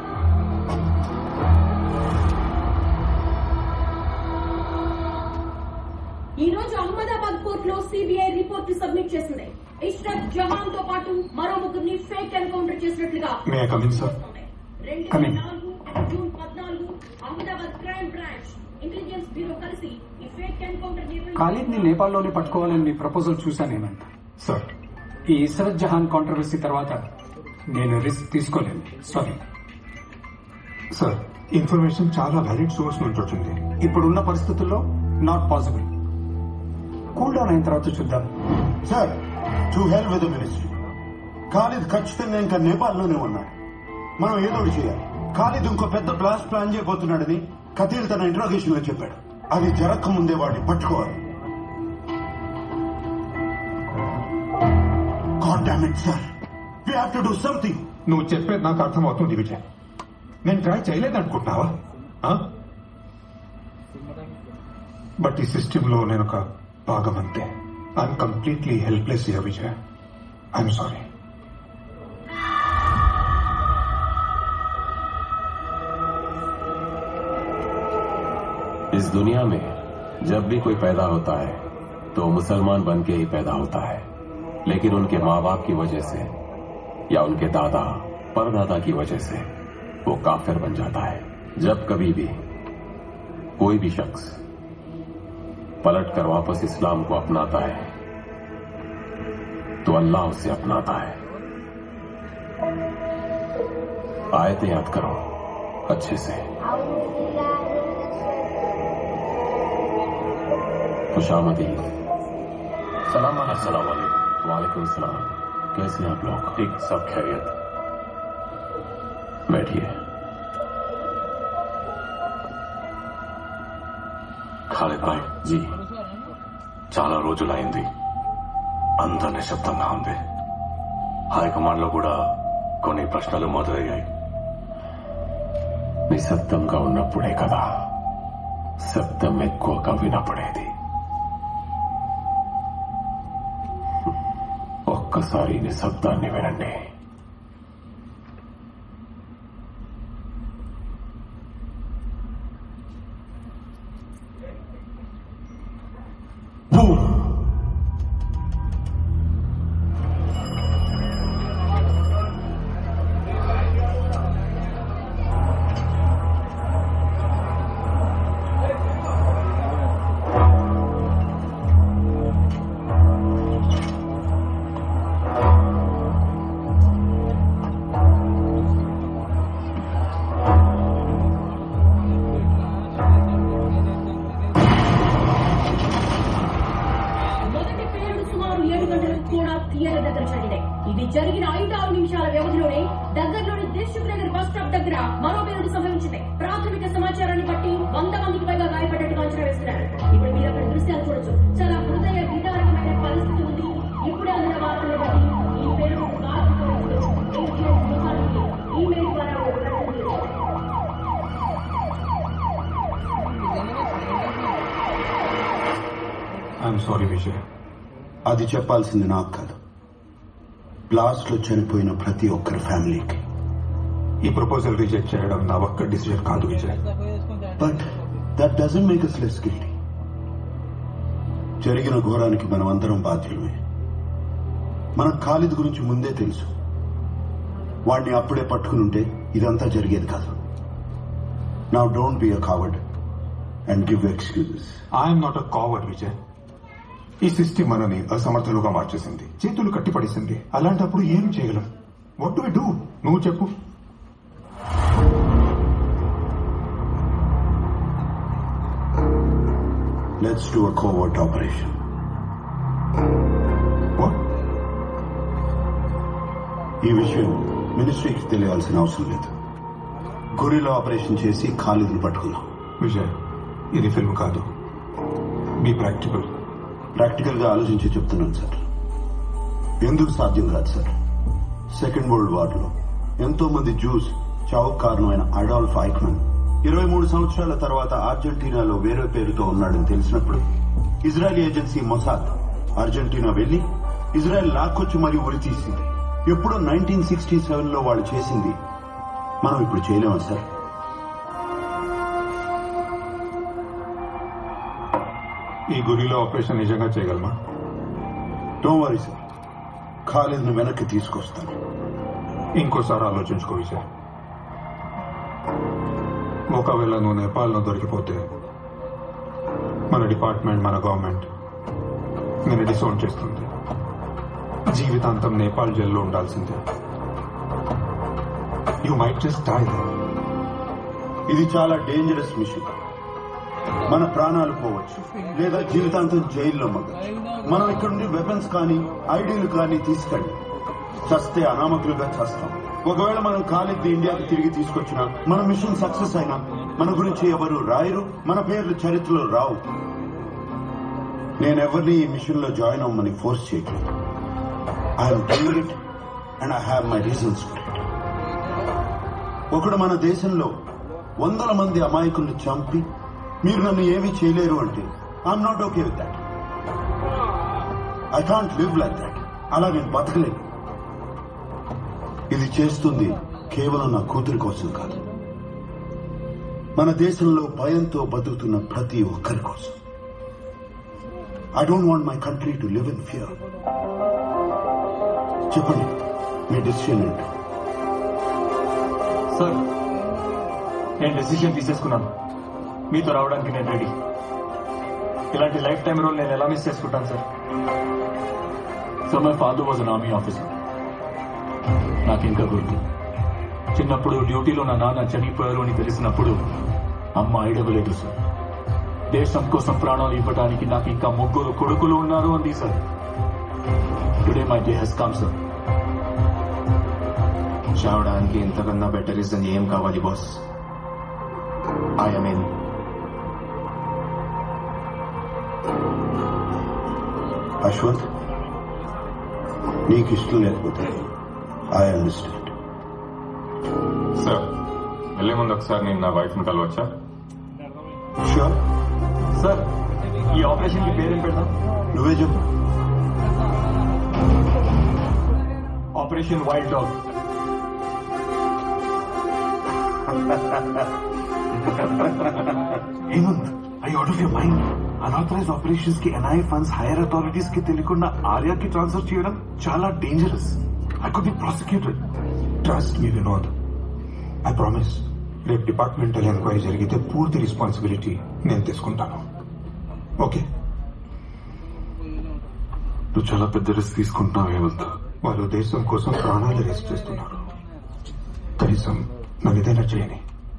ఈ రోజు అహ్మదాబాద్ కోర్టులో సిబిఐ రిపోర్ట్ సబ్మిట్ చేసింది ఇష్రత్ జహాన్ తో పాటు మరో ముగ్గురిని ఫేక్ ఎన్కౌంటర్ చేసినట్లుగా మే ఐ కమింగ్ సార్ రెండు Come వేల in. నాలుగు జూన్ పద్నాలుగు Ahmedabad crime branch intelligence bureau కలిసి ఈ ఫేక్ ఎన్కౌంటర్ ఖాలిద్ ని నేపాల్లోనే పట్టుకోవాలని మీ ప్రపోజల్ చూశాను నేను సార్ ఈ ఇసరత్ జహాన్ కాంట్రవర్సీ తర్వాత నేను రిస్క్ తీసుకోలేను సారీ సార్ ఇన్ఫర్మేషన్ చాలా వ్యాలిడ్ సోర్స్ నుంచి వచ్చింది ఇప్పుడున్న పరిస్థితుల్లో నాట్ పాసిబుల్ కూల్ డౌన్ అయిన తర్వాత చూద్దాం sir to hell with ministry Khalid ఖచ్చితంగా ఇంకా నేపాల్లోనే ఉన్నాడు మనం ఏదో ఒకటి చేయాలి ఖాలిద్ ఇంకో పెద్ద బ్లాస్ట్ ప్లాన్ చేయబోతున్నాడని కతీల్ తన ఇంట్రాగేషన్ లో చెప్పాడు అది జరగక ముందే వాడిని పట్టుకోవాలి goddamn it sir we have to do something నువ్వు చెప్పేది నాకు అర్థమవుతుంది విజయ్ నేను ట్రై చేయలేదనుకుంటున్నావా ఆ? బట్ ఈ సిస్టంలో నేను ఒక భాగం అంతే ఐఎమ్ కంప్లీట్లీ హెల్ప్లెస్ ఇయర్ విజయ్ ఐఎమ్ సారీ इस दुनिया में जब भी कोई पैदा होता है तो मुसलमान बन के ही पैदा होता है लेकिन उनके माँ बाप की वजह से या उनके दादा परदादा की वजह से वो काफिर बन जाता है जब कभी भी कोई भी शख्स पलट कर वापस इस्लाम को अपनाता है तो अल्लाह उसे अपनाता है आयतें याद करो अच्छे से खुशामदी सलाम अस्सलाम वालेकुम वालेकुम सलाम कैसे हैं आप लोग ठीक सब खैरियत बैठिए ఖాళీద్ భాయ్ जी చాలా రోజులైంది అంత నిశ్శబ్దంగా ఉంది హైకమాండ్ లో కూడా కొన్ని ప్రశ్నలు మొదలయ్యాయి నిశ్శబ్దంగా ఉన్నప్పుడే కదా శబ్దం ఎక్కువగా వినపడేది ఒక్కసారి నిశ్శబ్దాన్ని వినండి మొదటి పేలుడు సుమారు ఏడు గంటలకు కూడా థియేటర్ దగ్గర జరిగినాయి ఇది జరిగిన ఐదు ఆరు నిమిషాల వ్యవధిలోనే దగ్గరలోని దిల్సుఖ్ నగర్ బస్ స్టాప్ దగ్గర మరో పేలుడు సంభవించింది ప్రాథమిక సమాచారాన్ని బట్టి వంద మందికి పైగా గాయపడ్డట్టుగా అంచనా వేస్తున్నారు ఇప్పుడు మీరు అక్కడ దృశ్యాలు చూడొచ్చు చాలా హృదయ విదారకమైన పరిస్థితి ఉంది ఇప్పుడే అందిన వార్తలు బట్టి ఈ పేలుడు కారణం ఈమెయిల్ ద్వారా ఒక ప్రకటన చేశారు. ఐఎమ్ సారీ విజయ్ అది చెప్పాల్సింది నాకు కాదు బ్లాస్ట్ లో చనిపోయిన ప్రతి ఒక్కరి ఫ్యామిలీకి ఈ ప్రపోజల్ రిజెక్ట్ చేయడం నా ఒక్క డిసిజన్ కాదు Vijay but that doesn't make us less guilty జరిగిన ఘోరానికి మనం అందరం బాధ్యులమే మన ఖాలిద్ గురించి ముందే తెలుసు వాడిని అప్పుడే పట్టుకుని ఉంటే ఇదంతా జరిగేది కాదు నా don't be a coward and give excuses I'm not a coward Vijay ఈ సిస్టమ్ మనని అసమర్థులుగా మార్చేసింది చేతులు కట్టిపడేసింది అలాంటప్పుడు ఏం చేయగలం వాట్ డు డూ నువ్వు చెప్పు let's do a covert operation ఈ విషయం మినిస్ట్రీకి తెలియాల్సిన అవసరం లేదు గొరిలా ఆపరేషన్ చేసి ఖాళీని పట్టుకున్నాం విజయ్ ఇది ఫిల్మ్ కాదు బీ ప్రాక్టికల్ ప్రాక్టికల్ గా ఆలోచించి చెప్తున్నాను సార్ ఎందుకు సాధ్యం కాదు సార్ సెకండ్ వరల్డ్ వార్ లో ఎంతో మంది జూస్ చావుకు కారణమైన అడాల్ఫ్ ఐక్మన్ ఇరవై మూడు సంవత్సరాల తర్వాత అర్జెంటీనాలో వేరే పేరుతో ఉన్నాడని తెలిసినప్పుడు ఇజ్రాయెల్ ఏజెన్సీ మొసాద్ అర్జెంటీనా వెళ్లి ఇజ్రాయెల్ లాక్కొచ్చి మరీ ఉరి తీసింది ఎప్పుడో నైన్టీన్ సిక్స్టీ సెవెన్ లో వాళ్ళు చేసింది మనం ఇప్పుడు చేయలేమా సార్ ఈ గురిలో ఆపరేషన్ నిజంగా చేయగలమా డోంట్ వరీ సార్ ఖాళీని వెనక్కి తీసుకొస్తాను ఇంకోసారి ఆలోచించుకో విజయ్ ఒకవేళ నువ్వు నేపాల్లో దొరికిపోతే మన డిపార్ట్మెంట్ మన గవర్నమెంట్ నేను డిసౌండ్ చేస్తుంది జీవితాంతం నేపాల్ జైల్లో ఉండాల్సిందే యూ మైట్ జస్ట్ డై ఇది చాలా డేంజరస్ మిషన్ మన ప్రాణాలు పోవచ్చు లేదా జీవితాంతం జైల్లో మగ్గచ్చు మనం ఇక్కడ నుండి వెపన్స్ కానీ ఐడీలు కానీ తీసుకెళ్ళి చస్తే అనామకులుగా చస్తాం ఒకవేళ మనం కాలిద్ది ఇండియాకి తిరిగి తీసుకొచ్చినా మన మిషన్ సక్సెస్ అయినా మన గురించి ఎవరు రాయరు మన పేర్లు చరిత్రలో రావు నేనెవరిని ఈ మిషన్ లో జాయిన్ అవ్వమని ఫోర్స్ చేయట్లేదు I'm doing it and I have my reasons for it ఒకడు మన దేశంలో వందల మంది అమాయకుల్ని చంపి మీరు నన్ను ఏమీ చేయలేరు అంటే I'm not okay with that I can't live like that అలా నేను బతకలేను ఇది చేస్తుంది కేవలం నా కూతురి కోసం కాదు మన దేశంలో భయంతో బతుకుతున్న ప్రతి ఒక్కరి కోసం I don't want my country to live in fear చెప్పండి మీ డిసిషన్ ఏంటో సార్ నేను డెసిషన్ తీసేసుకున్నాను మీతో రావడానికి నేను రెడీ ఇలాంటి లైఫ్ టైం రోల్ నేను ఎలా మిస్ చేసుకుంటాను sir so my father was an army officer నాకు ఇంకా గుర్తు చిన్నప్పుడు డ్యూటీలో నా నాన్న చనిపోయారు అని తెలిసినప్పుడు అమ్మ ఐడవలేదు సార్ దేశం కోసం ప్రాణాలు ఇవ్వడానికి నాకు ఇంకా ముగ్గురు కొడుకులు ఉన్నారు అంది sir Today my day has come, sir. చావడానికి ఇంతకన్నా బెటర్ రీజన్ ఏం కావాలి బాస్ ఐ మీన్ అశ్వంత్ నీకు ఇష్టం లేకపోతే ఐ అండర్స్టాండ్ సార్ వెళ్ళే ముందు ఒకసారి నేను నా వైఫ్ ని కలవచ్చా షూర్ సార్ ఈ ఆపరేషన్ కి పేరేం పెడదాం నువ్వే చెప్పు operation wild dog Hemant I out of your mind unauthorised operations కి ఎన్ఐ ఫండ్స్ హైయర్ అథారిటీస్ కి తెలియకుండా ఆర్యాకి ట్రాన్స్ఫర్ చేయడం చాలా dangerous I could be prosecuted trust me Vinod I promise రేపు డిపార్ట్మెంటల్ ఎంక్వైరీ జరిగితే పూర్తి రెస్పాన్సిబిలిటీ నేను తీసుకుంటాను ఓకే నువ్వు చాలా పెద్ద రిస్క్ తీసుకుంటున్నావు హేమంత్ వాళ్ళు దేశం కోసం ప్రాణాలు రేస్ చేస్తున్నారు కనీసం నన్ను ఏదైనా చేయని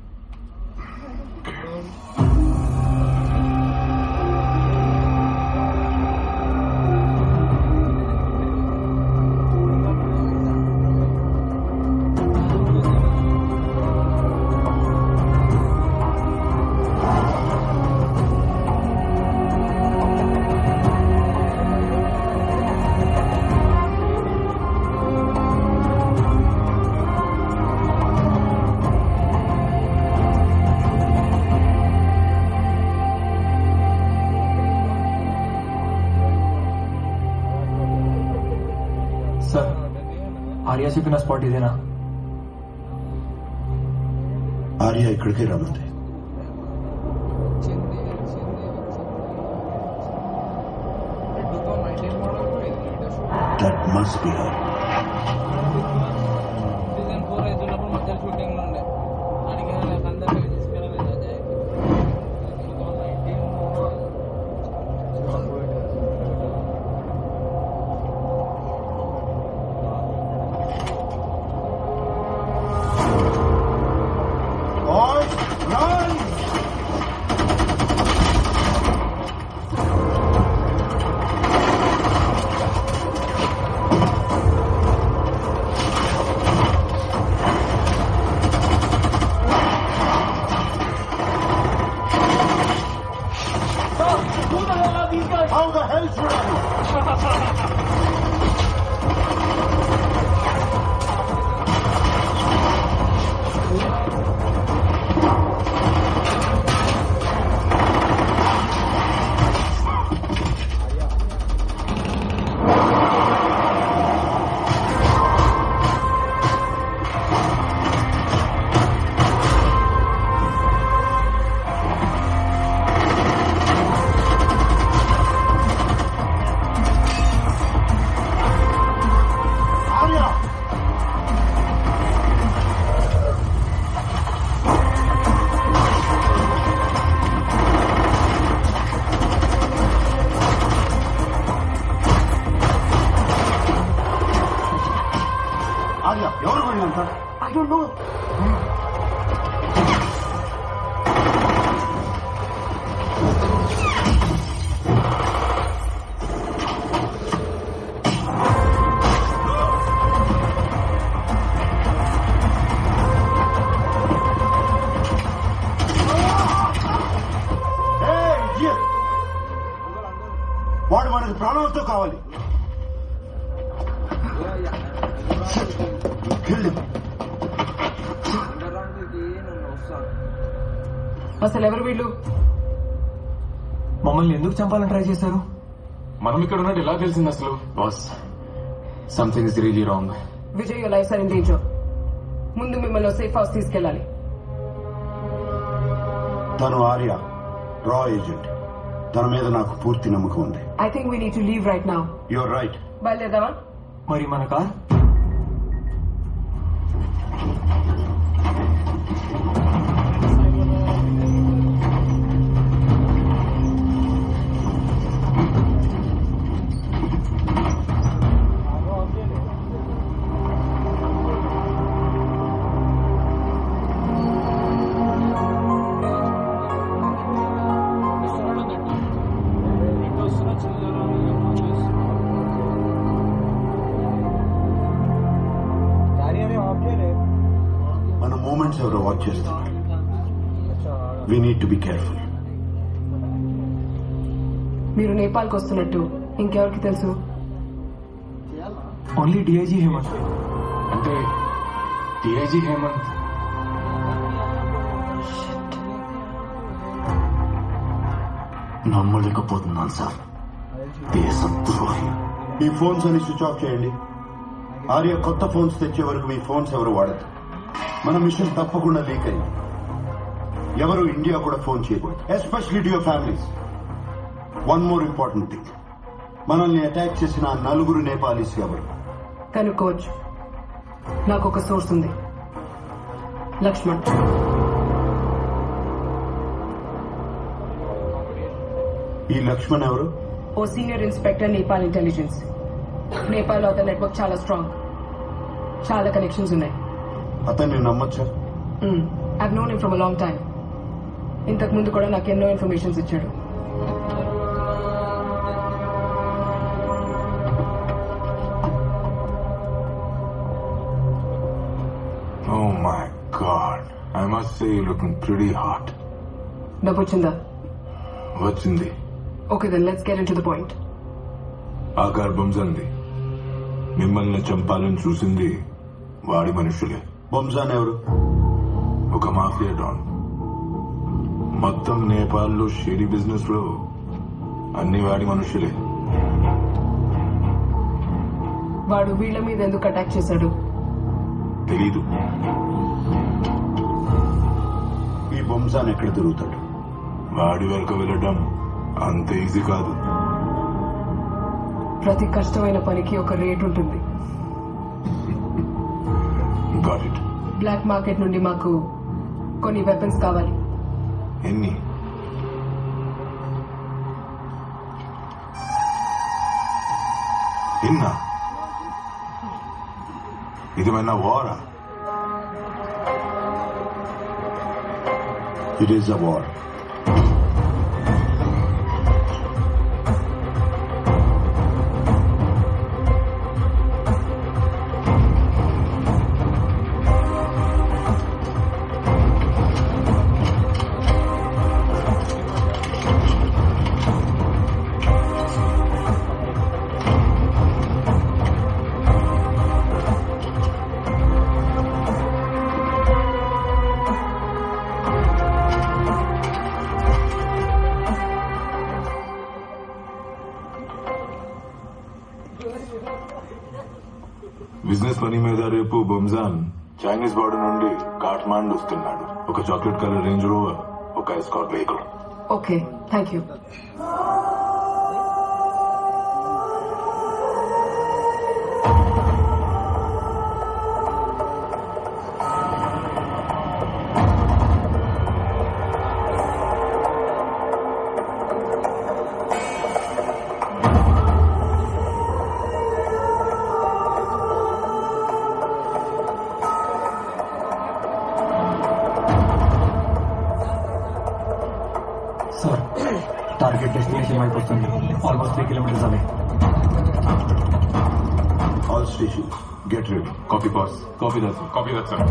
సార్ ఆర్య చెప్పిన స్పాట్ ఇదేనా ఆర్య ఇక్కడికే రమ్మంది that must be her How the hell should I? Arya! Arya ఎవరు వెళ్ళినంత ఐ డోంట్ నో వాడు మనకు ప్రాణాలతో కావాలి Kill him. అసలు ఎవరు వీళ్ళు మమ్మల్ని ఎందుకు చంపాలని ట్రై చేశారు మనం ఇక్కడ ఉన్నట్టు ఎలా తెలిసింది అసలు boss something is really wrong Vijay your lives are in danger ముందు మిమ్మల్ని సేఫ్ హౌస్ తీసుకెళ్ళాలి తను ఆర్య రా ఏజెంట్ తన మీద నాకు పూర్తి నమ్మకం ఉంది I think we need to leave right now your right బయలుదేరదామా మరి మన కార్ మూమెంట్స్ ఎవరో వాచ్ చేస్తున్నారు we need to be careful మీరు నేపాల్కి వస్తున్నట్టు ఇంకెవరికి తెలుసు ఓన్లీ డిఐజీ హేమంత్ అంటే డిఐజీ హేమంత్ నమ్మలేకపోతున్నాను సార్ దేశద్రోహి ఈ ఫోన్స్ అని స్విచ్ ఆఫ్ చేయండి ఆర్య కొత్త ఫోన్స్ తెచ్చే వరకు మీ ఫోన్స్ ఎవరు వాడదు మన మిషన్ తప్పకుండా లీక్ అయింది ఎవరు ఇండియా కూడా ఫోన్ చేయకూడదు especially to your families one more important thing మనల్ని అటాక్ చేసిన ఆ నలుగురు నేపాలీస్ ఎవరు కనుక్కోవచ్చు నాకు ఒక సోర్స్ ఉంది లక్ష్మణ్ ఈ లక్ష్మణ్ ఎవరు ఓ senior inspector Nepal intelligence Nepal అతని నెట్వర్క్ చాలా స్ట్రాంగ్ చాలా కనెక్షన్స్ ఉన్నాయి అతన్ని నమ్మచ్చా I known him from a long time ఇంతకు ముందు కూడా నాకు ఎన్నో ఇన్ఫర్మేషన్స్ ఇచ్చాడు Oh my god. I must say you're looking pretty hot. డబ్బు వచ్చిందా వచ్చింది okay then let's get in to the point ఆ గర్భంజంది మిమ్మల్ని చంపాలని చూసింది వాడి మనుషులే బొంజాన్ ఎవరు ఒక మాఫియా డాన్ మొత్తం నేపాల్లో షేరీ బిజినెస్ లో అన్ని వాడి మనుషులే వాడు వీళ్ళ మీద ఎందుకు అటాక్ చేశాడు తెలీదు ఈ బొంజాన్ ఎక్కడ తిరుగుతాడు వాడి వెనక వెళ్ళడం అంత ఈజీ కాదు ప్రతి కష్టమైన పనికి ఒక రేట్ ఉంటుంది గాట్ ఇట్ బ్లాక్ మార్కెట్ నుండి మాకు కొన్ని వెపన్స్ కావాలి ఎన్ని ఎన్నా ఇదేమైనా వారా it is a war business పని మీద రేపు బొంజాన్ చైనీస్ బార్డర్ నుండి కాఠ్మాండ్ వస్తున్నాడు ఒక చాక్లెట్ కలర్ రేంజ్ రోవర్ ఒక escort vehicle okay thank you sir target destination వైపు వస్తుంది almost three kilometres away all station get ready copy boss copy that copy that sir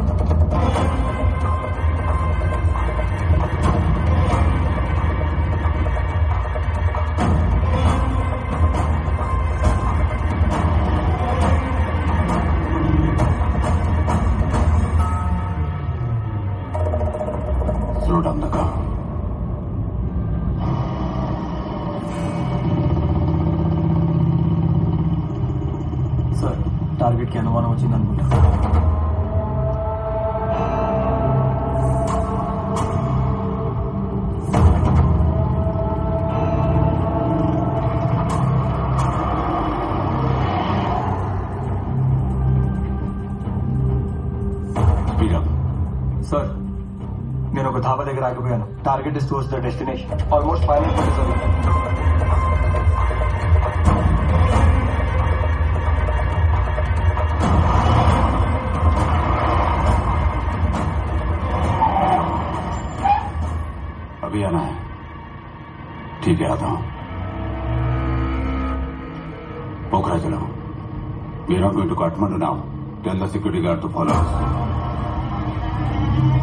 Slow down the car. Sir target కి అనుమానం వచ్చింది అనుకుంటా sir నేను ఒక ధాబా దగ్గర ఆగిపోయాను target is towards the destination almost five hundred अभी आना है ठीक है आता हूँ पोखरा चलाओ We are not going to Kathmandu now. Tell the security guard to follow us.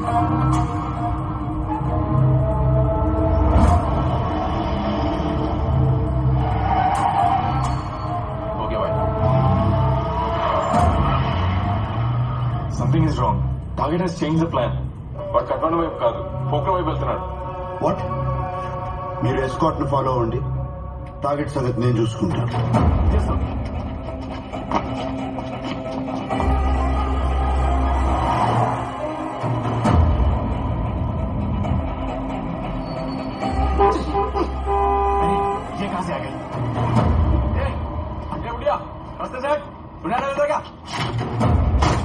Okay బాయ్ something is wrong target he's change the plan వాడు కట్మండ వైపు కాదు పోకర వైపు వెళ్తున్నాడు వాట్ మీరు ఎస్కాట్ ను ఫాలో అవ్వండి టార్గెట్ సంగతి నేను చూసుకుంటాను ये कहां से आ गए ए, अरे उड़िया रास्ते से हट उड़ाना मिल जाएगा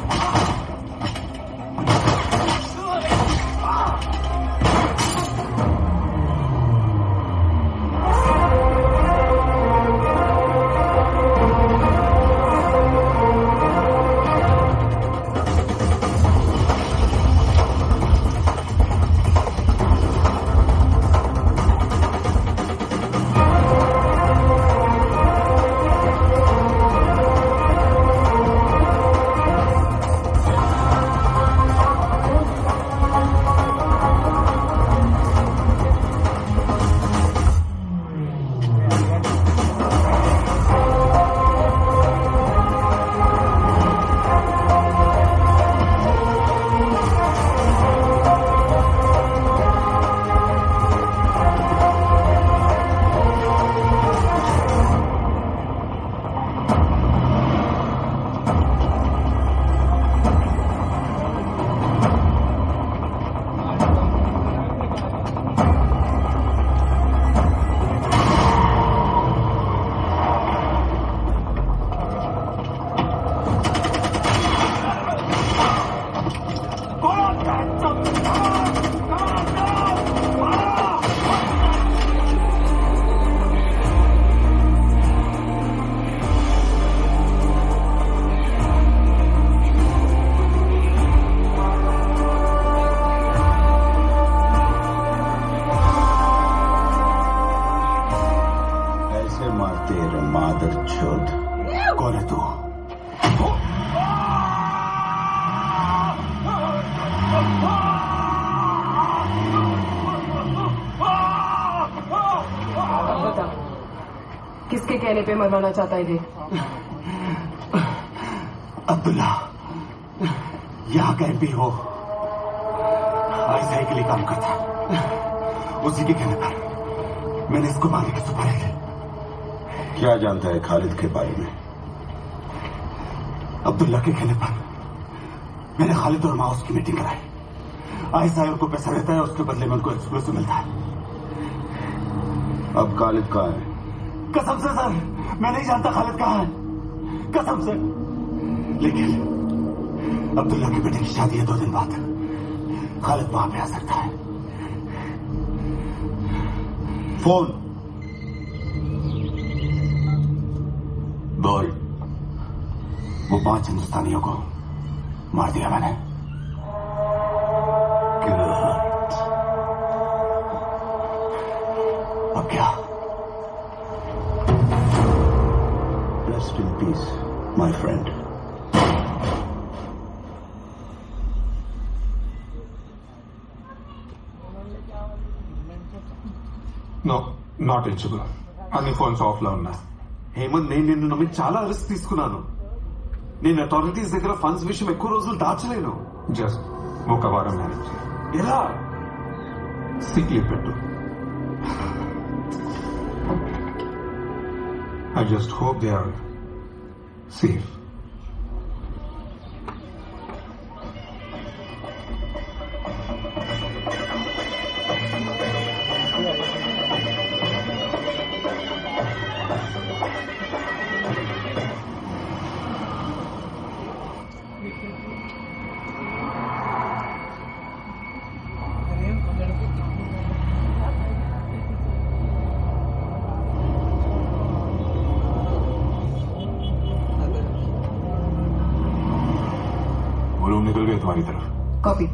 ऐसे मारते रे मादर चोद कौन है तू बता किसके कहने पे मरवाना चाहता है ये अब्दुल्ला यहाँ कहीं भी हो ऐसा ही के लिए काम करता उसी के कहने पर मैंने इसको मारने की सुपारी ली क्या जानता है खालिद के बारे में अब्दुल्ला के कहने पर मैंने खालिद और माउस की मीटिंग कराई ऐसा है उनको पैसा रहता है उसके बदले में उनको एक्सक्लूसिव मिलता है अब खालिद कहाँ है कसम से सर मैं नहीं जानता खालिद कहाँ है कसम से लेकिन अब्दुल्ला के बेटे की शादी है दो दिन बाद खालिद वहां पे आ सकता है फोन बोल वो पांच हिंदुस्तानियों को मार दिया मैंने अब क्या rest in peace my friend no not eligible అన్ని ఫోన్స్ ఆఫ్ లో ఉన్నా హేమంత్ నేను నిన్ను నమ్మి చాలా రిస్క్ తీసుకున్నాను నేను అథారిటీస్ దగ్గర ఫండ్స్ విషయం ఎక్కువ రోజులు దాచలేను జస్ట్ ఒక వారం మేనేజ్ ఎలా సిక్ లీవ్ పెట్టు I just hope they are safe वो लोग निकल गए तुम्हारी तरफ कॉपी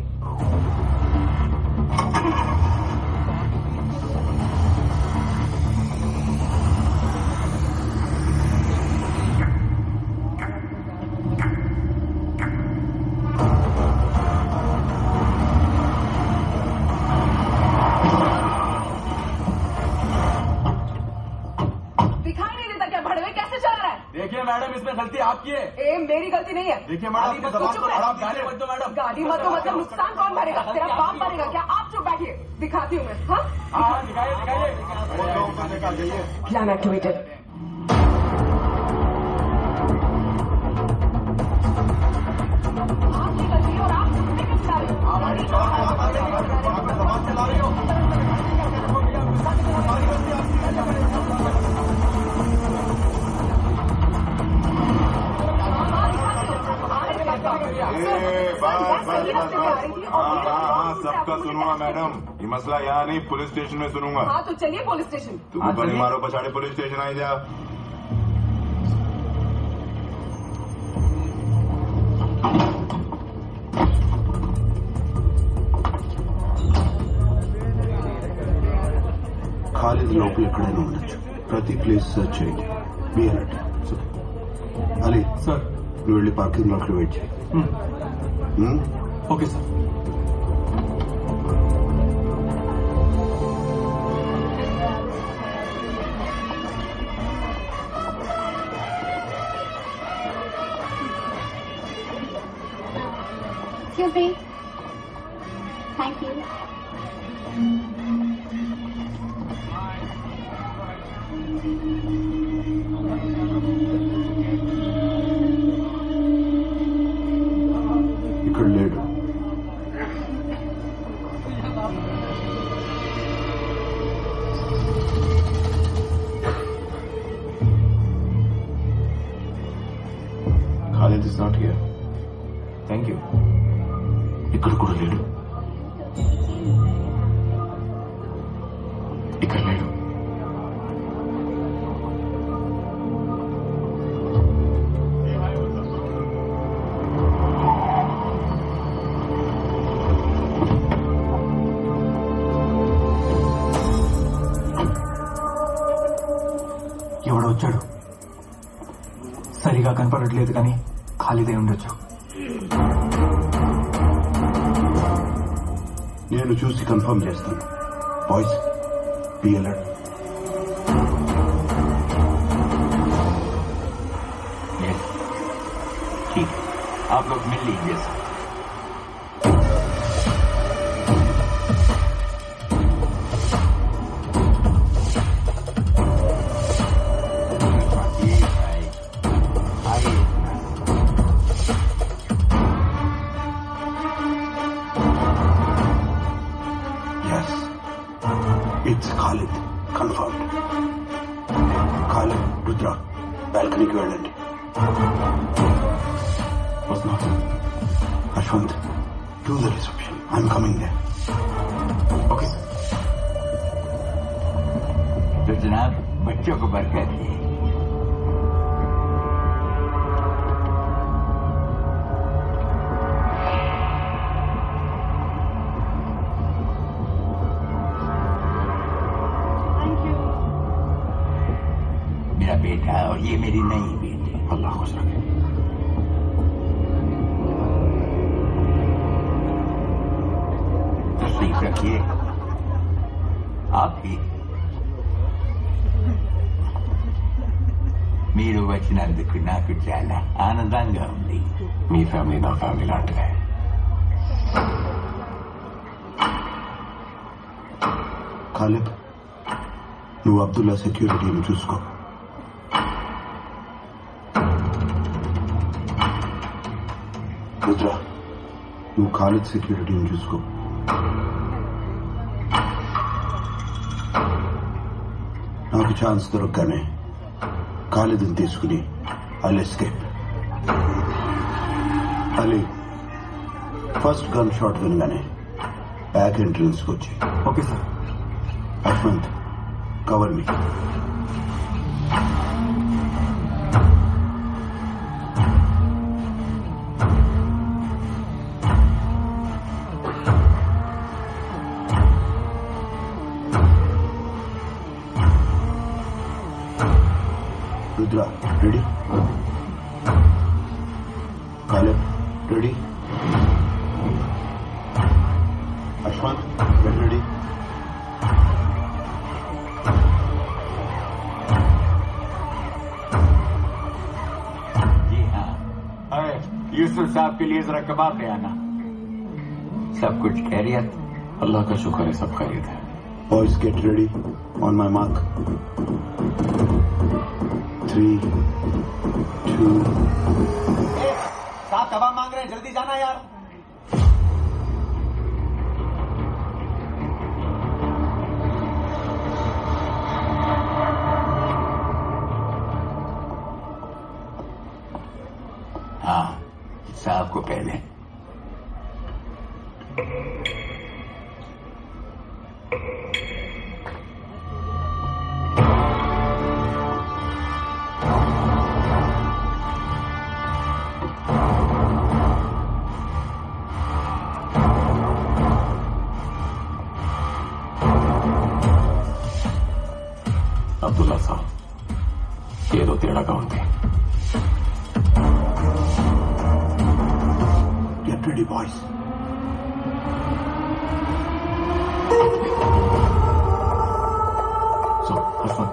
देखिए मैडम इसमें गलती आपकी है ए मेरी गलती नहीं है देखिए मैडम, अभी बस जबान चुप पर रहे। आप गाली मत दो मैडम। गाली मत दो मतलब नुकसान कौन भरेगा तेरा बाप भरेगा क्या आप चुप बैठिए दिखाती हूँ मैं हाँ हाँ दिखाइए दिखाइए प्लान एक्टिवेटेड हाँ हाँ हाँ सबका सुनूंगा मैडम ये मसला यहाँ नहीं पुलिस स्टेशन में सुनूंगा हाँ तो चलिए पुलिस स्टेशन तुम बनी मारो पछाड़े पुलिस स्टेशन आई जा ఖాళీ లోపల ఎక్కడైనా ఉండొచ్చు ప్రతి ప్లేస్ సర్చ్ చేయండి బి అలర్ట్ అలీ సార్ నువ్వు వెళ్ళి పార్కింగ్ లాట్ లో వెయిట్ చేయి hmm? Okay sir Excuse me. Thank you. ఇక్కడ లేడు Khalid is not here thank you ఇక్కడ కూడా లేడు ఇక్కడ లేడు ఎవడో వచ్చాడు సరిగా కనపడట్లేదు కానీ ఖాళీదే ఉండొచ్చు నేను చూసి కన్ఫర్మ్ చేస్తాను బాయ్స్ బి అలర్ట్ ठीक आप लोग मिल लीजिए sir yes it's Khalid confirm Khalid Rudra బాల్కనీకి వెళ్ళండి Ashwant to the reception I'm coming they okay तो जनाब बच्चों को बरकत है मेरा बेटा और ये मेरी नई बेटी अल्लाह खुश रखे तशरीफ रखिए आप भी మీరు వచ్చినందుకు నాకు చాలా ఆనందంగా ఉంది మీ ఫ్యామిలీ నా ఫ్యామిలీ లాంటిదే ఖాలిద్ నువ్వు అబ్దుల్లా సెక్యూరిటీని చూసుకో రుద్ర నువ్వు ఖాలిద్ సెక్యూరిటీని చూసుకో నాకు ఛాన్స్ దొరకగానే ఖాలిద్ని తీసుకుని I'll escape Ali first gun shot వినగానే బ్యాక్ ఎంట్రన్స్ వచ్చి okay sir Ashwant cover me Rudra ready Caleb ready Ashwant get ready Yusuf साहब के लिए जरा कबाब ले आना सब कुछ खैरियत अल्लाह का शुक्र है सब खैरियत है Boys, get ready. On my mark. Three, two, साहब कबाब मांग रहे हैं जल्दी जाना यार हाँ साहब को पहले అబ్దుల్లా సాబ్ ఏదో తేడాగా ఉంది get ready, boys. So Harshvant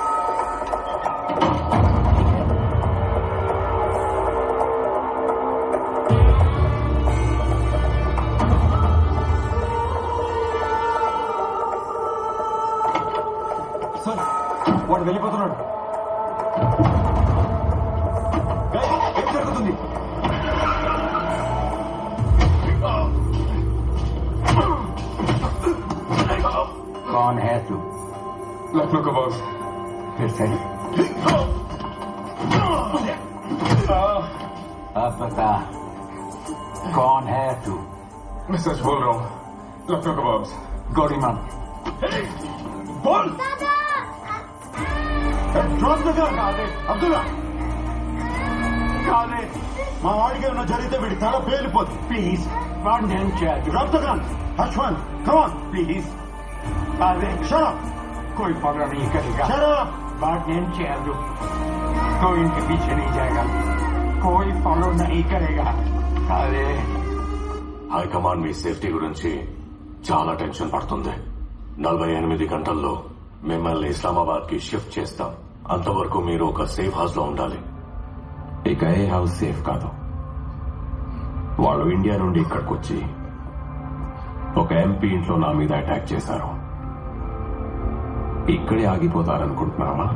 sir వాడు వెళ్ళిపోతున్నాడు ఏయ్, ఏం జరుగుతుంది कौन है तू लखनऊ का बॉस फिर से अब बता कौन है तू मैं सच बोल रहा हूँ लखनऊ का बॉस गौरी मान बोल డ్రాప్ ద గన్ అబ్దుల్లా కాదే మా వాడికి ఏమన్నా జరిగితే వీడి తల పేలిపోతుంది ప్లీజ్ వాడు నేను చేయదు drop the gun Harshvant come on please अरे షరప్ कोई फॉलो नहीं करेगा షరప్ बात नहीं चाहिए कोई इनके पीछे नहीं जाएगा कोई फॉलो नहीं करेगा अरे హైకమాండ్ మీ సేఫ్టీ గురించి చాలా టెన్షన్ పడుతుంది నలభై ఎనిమిది గంటల్లో మిమ్మల్ని ఇస్లామాబాద్ కి షిఫ్ట్ చేస్తాం అంతవరకు మీరు ఒక సేఫ్ హౌస్ లో ఉండాలి ఇక ఏ హౌస్ సేఫ్ కాదు వాళ్ళు ఇండియా నుండి ఇక్కడికి వచ్చి ఒక ఎంపీ ఇంట్లో నా మీద అటాక్ చేశారు ఇక్కడే ఆగిపోతారనుకుంటున్నావా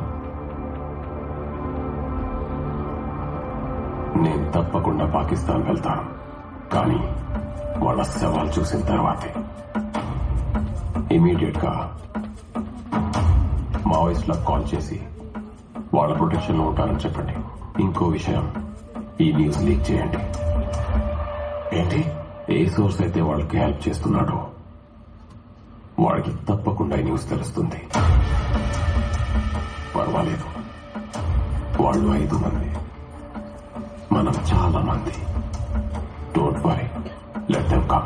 నేను తప్పకుండా పాకిస్తాన్ వెళ్తాను కానీ వాళ్ళ సవాల్ చూసిన తర్వాతే ఇమీడియట్ గా మావోయిస్టులకు కాల్ చేసి వాళ్ళ ప్రొటెక్షన్ లో ఉంటారని చెప్పండి ఇంకో విషయం ఈ న్యూస్ లీక్ చేయండి ఏంటి ఏ సోర్స్ అయితే వాళ్ళకి హెల్ప్ చేస్తున్నాడో వాడికి తప్పకుండా ఈ న్యూస్ తెలుస్తుంది పర్వాలేదు వాళ్ళు ఐదు మంది మనం చాలా మంది don't worry let them come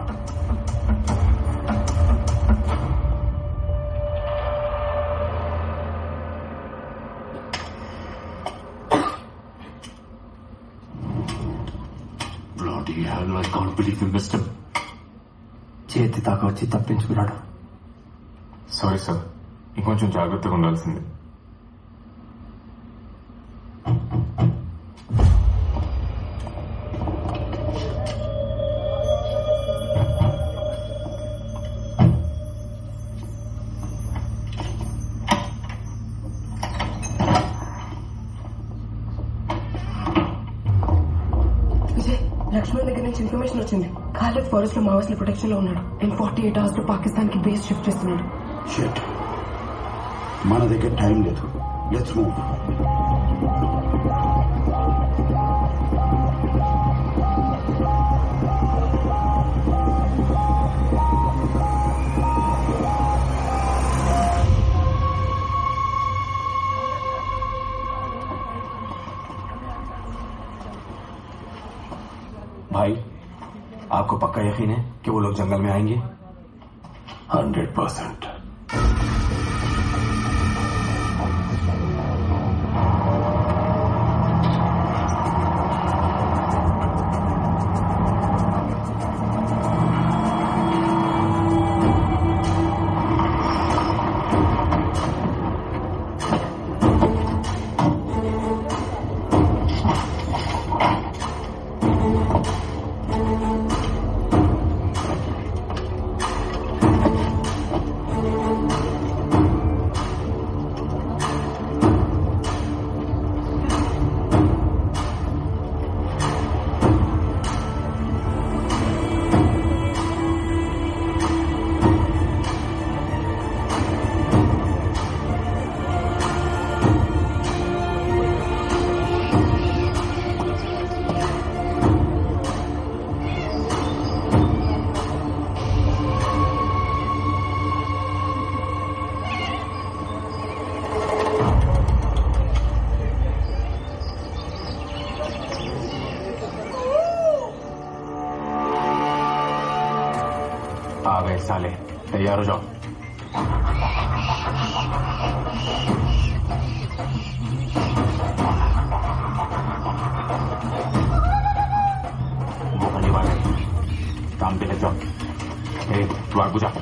Bloody hell, I can't believe you missed him. చేతి దాకా వచ్చి తప్పించుకున్నాడు సారీ సార్ ఇంకొంచెం జాగ్రత్తగా ఉండాల్సింది విజయ్ లక్ష్మణ్ దగ్గర నుంచి ఇన్ఫర్మేషన్ వచ్చింది ఖాలిద్ ఫారెస్ట్ లో మావోయిస్టుల ప్రొటెక్షన్ లో ఉన్నాడు ఇన్ ఫార్టీ ఎయిట్ అవర్స్ లో పాకిస్తాన్ కి బేస్ షిఫ్ట్ చేస్తున్నాడు షిట్ మన దగ్గర టైం లేదు లెట్స్ మూవ్ भाई आपको पक्का यकीन है कि वो लोग जंगल में आएंगे हंड्रेड परसेंट आ गए साले तैयार हो जाओ वो खाली बात है काम पे लग जाओ ए तू आगू जा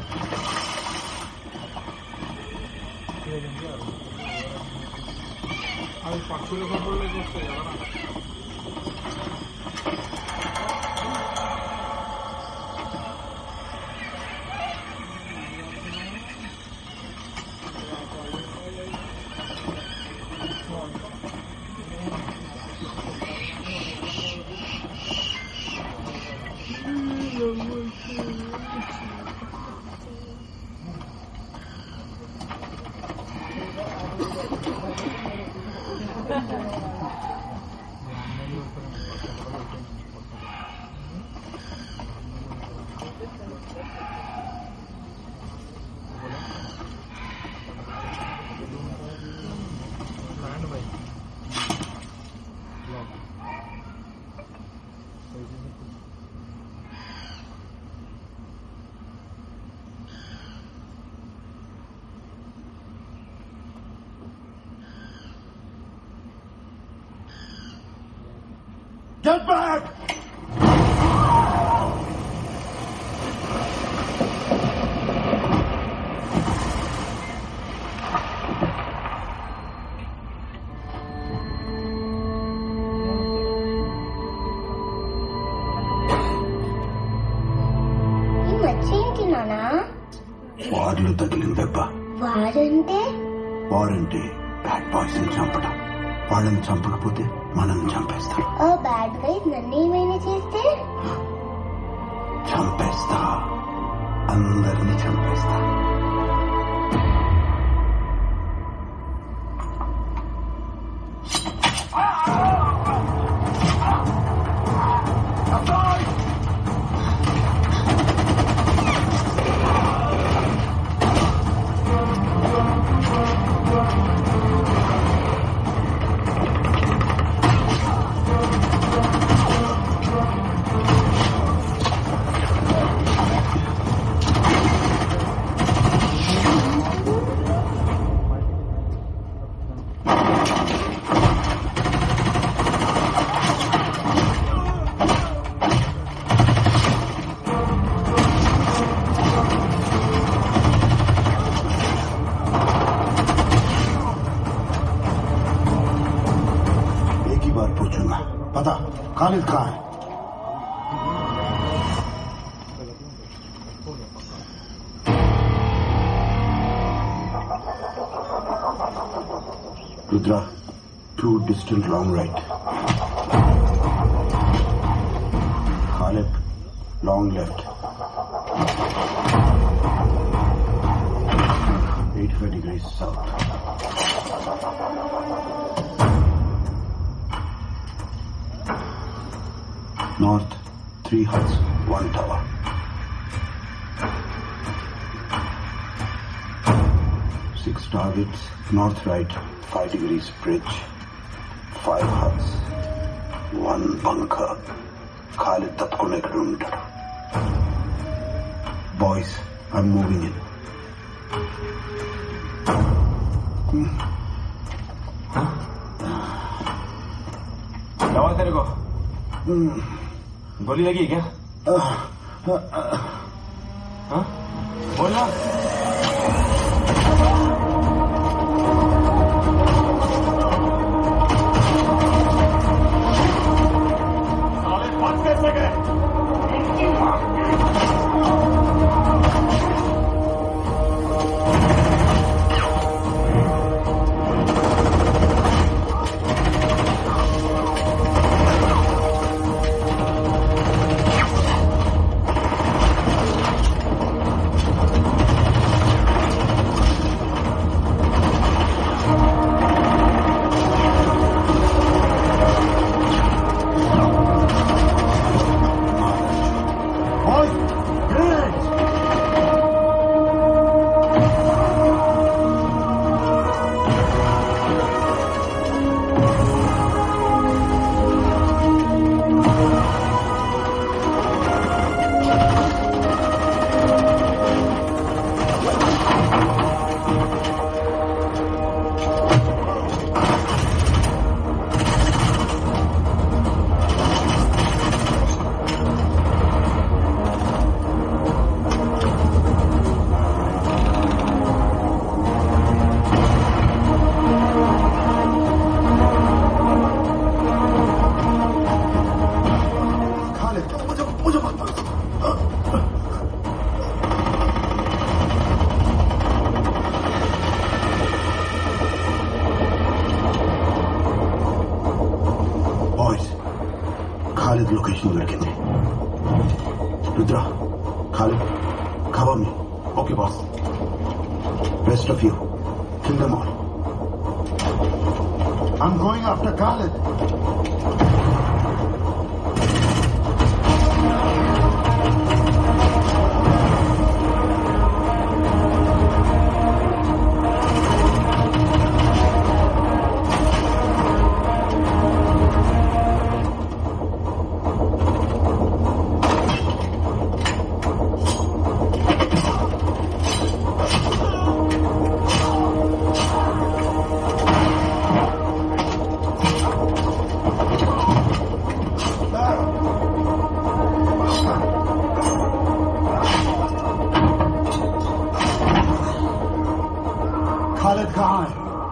Get back! ఈ మచ్చ ఏంటి నానా వార్లు తగిలిన దెబ్బ వాడంటే వారంటే బ్యాడ్ బాయ్స్ ని చంపడం వాళ్ళని చంపకపోతే మనల్ని చంపేస్తారు ఆ బ్యాడ్ గైస్ నన్ను ఏమైనా చేస్తే చంపేస్తా అందరినీ చంపేస్తా एक ही बार पूछूंगा पता खालिद कहाँ है Rudra too distant long right Khalid long left eight five degree south North, three huts, one tower. Six targets, north right, five degrees bridge, five huts, one bunker. Khalid తప్పకుండా ఇక్కడ ఉంటాడు బాయ్స్ ఐఎమ్ మూవింగ్ ఇన్ क्या हुआ तेरे को गोली लगी क्या हाँ? बोलना ఆ బాయ్స్ ఖాలిద్ లొకేషన్ దొరికింది Rudra Khalid cover me okay boss rest of you kill them all I'm going after Khalid. Khalid Khan.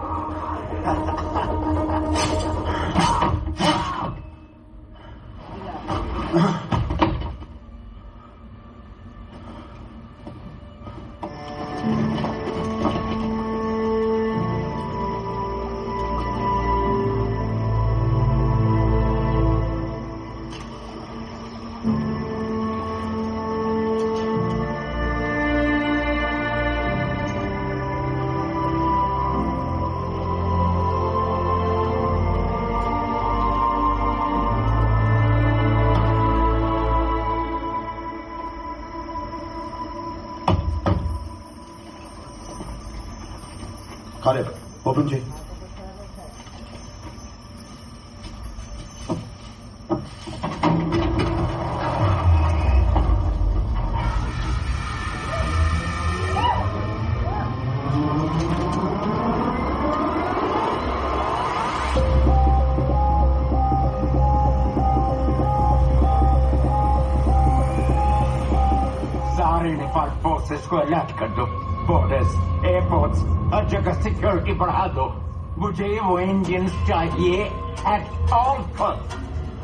Khalid open చేయి सारे नेपाल फोर्सेस को अलर्ट कर दो बॉर्डर्स एयरपोर्ट्स हर जगह सिक्योरिटी बढ़ा दो मुझे वो इंडियंस चाहिए एट ऑल कॉस्ट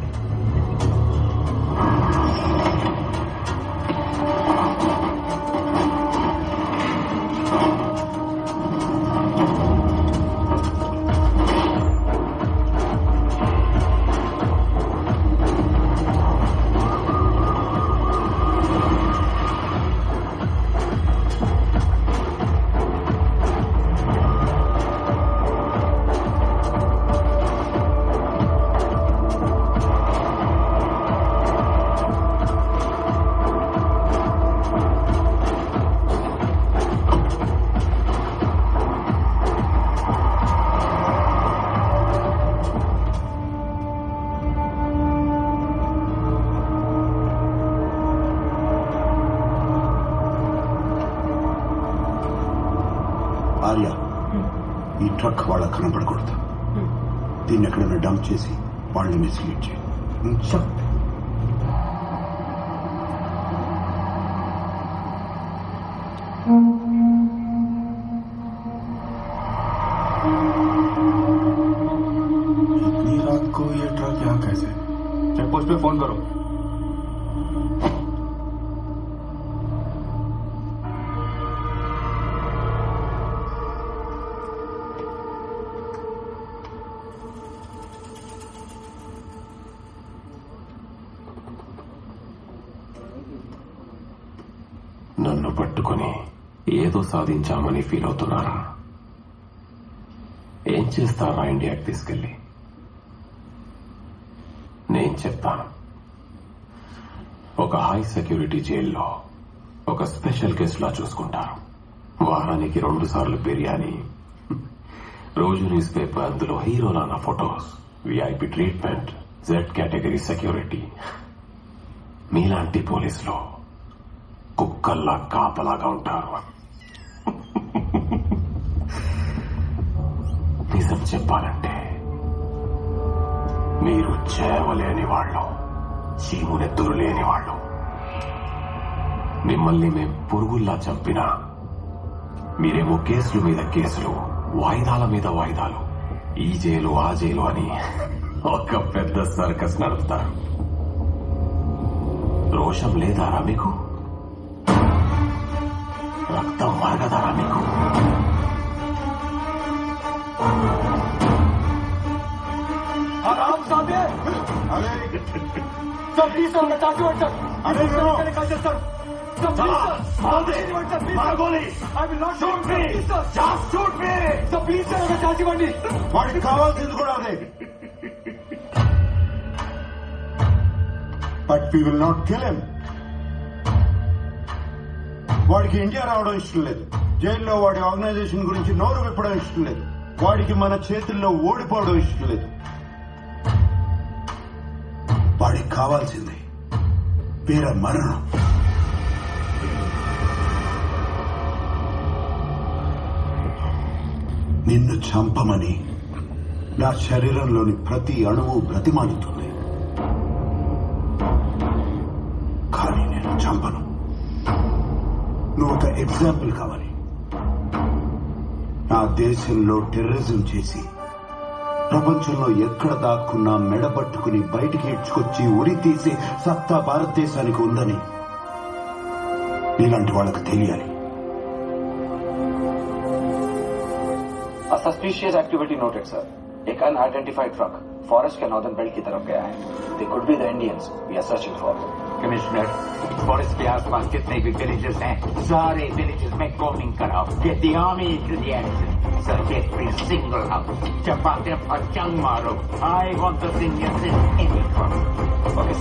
ఆర్య ఈ ట్రక్ వాళ్ళకి కనపడకూడదు దీన్ని ఎక్కడైనా డంప్ చేసి వాళ్ళని మిస్లీడ్ చేయి इतनी रात को ये ट्रक यहाँ कैसे चेक पोस्ट पे फोन करो నన్ను పట్టుకొని ఏదో సాధించామని ఫీల్ అవుతున్నారా ఏం చేస్తారా ఇండియాకి తీసుకెళ్ళి నేను చెప్తాను ఒక హై సెక్యూరిటీ జైల్లో ఒక స్పెషల్ కేసులా చూసుకుంటారు వారానికి రెండు సార్లు బిర్యానీ రోజు న్యూస్ పేపర్ అందులో హీరోలా నా photos VIP treatment Z category security మీలాంటి పోలీసులు కుక్కల్లా కాపలాగా ఉంటారు నిజం చెప్పాలంటే మీరు చేవలేని వాళ్ళు చీమునెత్తురు లేని వాళ్ళు మిమ్మల్ని మేం పురుగుల్లా చంపినా మీరేమో కేసుల మీద కేసులు వాయిదాల మీద వాయిదాలు ఈ జైలు ఆ జైలు అని ఒక పెద్ద సర్కస్ నడుపుతారు రోషం లేదారా మీకు రక్తం మరగదారా మీకు आराम साहब సార్ ప్లీజ్ సార్ ఛార్జ్ ఇవ్వండి సార్ అరే, no. కాల్ చేస్తారు సార్ ప్లీజ్ సార్ ఛార్జ్ ఇవ్వండి sir please I will not shoot me just shoot me sir please sir ఒక ఛార్జ్ ఇవ్వండి వాడికి కావాల్సింది కూడా అదే but we will not kill him వాడికి ఇండియా రావడం ఇష్టం లేదు జైల్లో వాడి ఆర్గనైజేషన్ గురించి నోరు విప్పడం ఇష్టం లేదు వాడికి మన చేతుల్లో ఓడిపోవడం ఇష్టం లేదు వాడికి కావాల్సింది వీర మరణం నిన్ను చంపమని నా శరీరంలోని ప్రతి అణువు బ్రతిమాలుతుంది కానీ నేను చంపను నువ్వు ఒక ఎగ్జాంపుల్ కావాలి నా దేశంలో టెర్రరిజం చేసి ప్రపంచంలో ఎక్కడ దాక్కున్నా మెడబట్టుకుని బయటికి ఇడ్చుకొచ్చి ఉరి తీసే సత్తా భారతదేశానికి ఉందని నీలాంటి వాళ్ళకి తెలియాలి A suspicious activity noted, sir. एक अनआइडेंटिफाइड ट्रक फॉरेस्ट के नॉर्दर्न बेल्ट की तरफ गया है they could be the Indians we are searching for commissioner forest के आसपास जितने भी विलेजेस हैं सारे विलेजेस में कॉमिंग कराओ get the army to the action search every single house चपाते पर जंग मारो I want the Indians in any trouble okay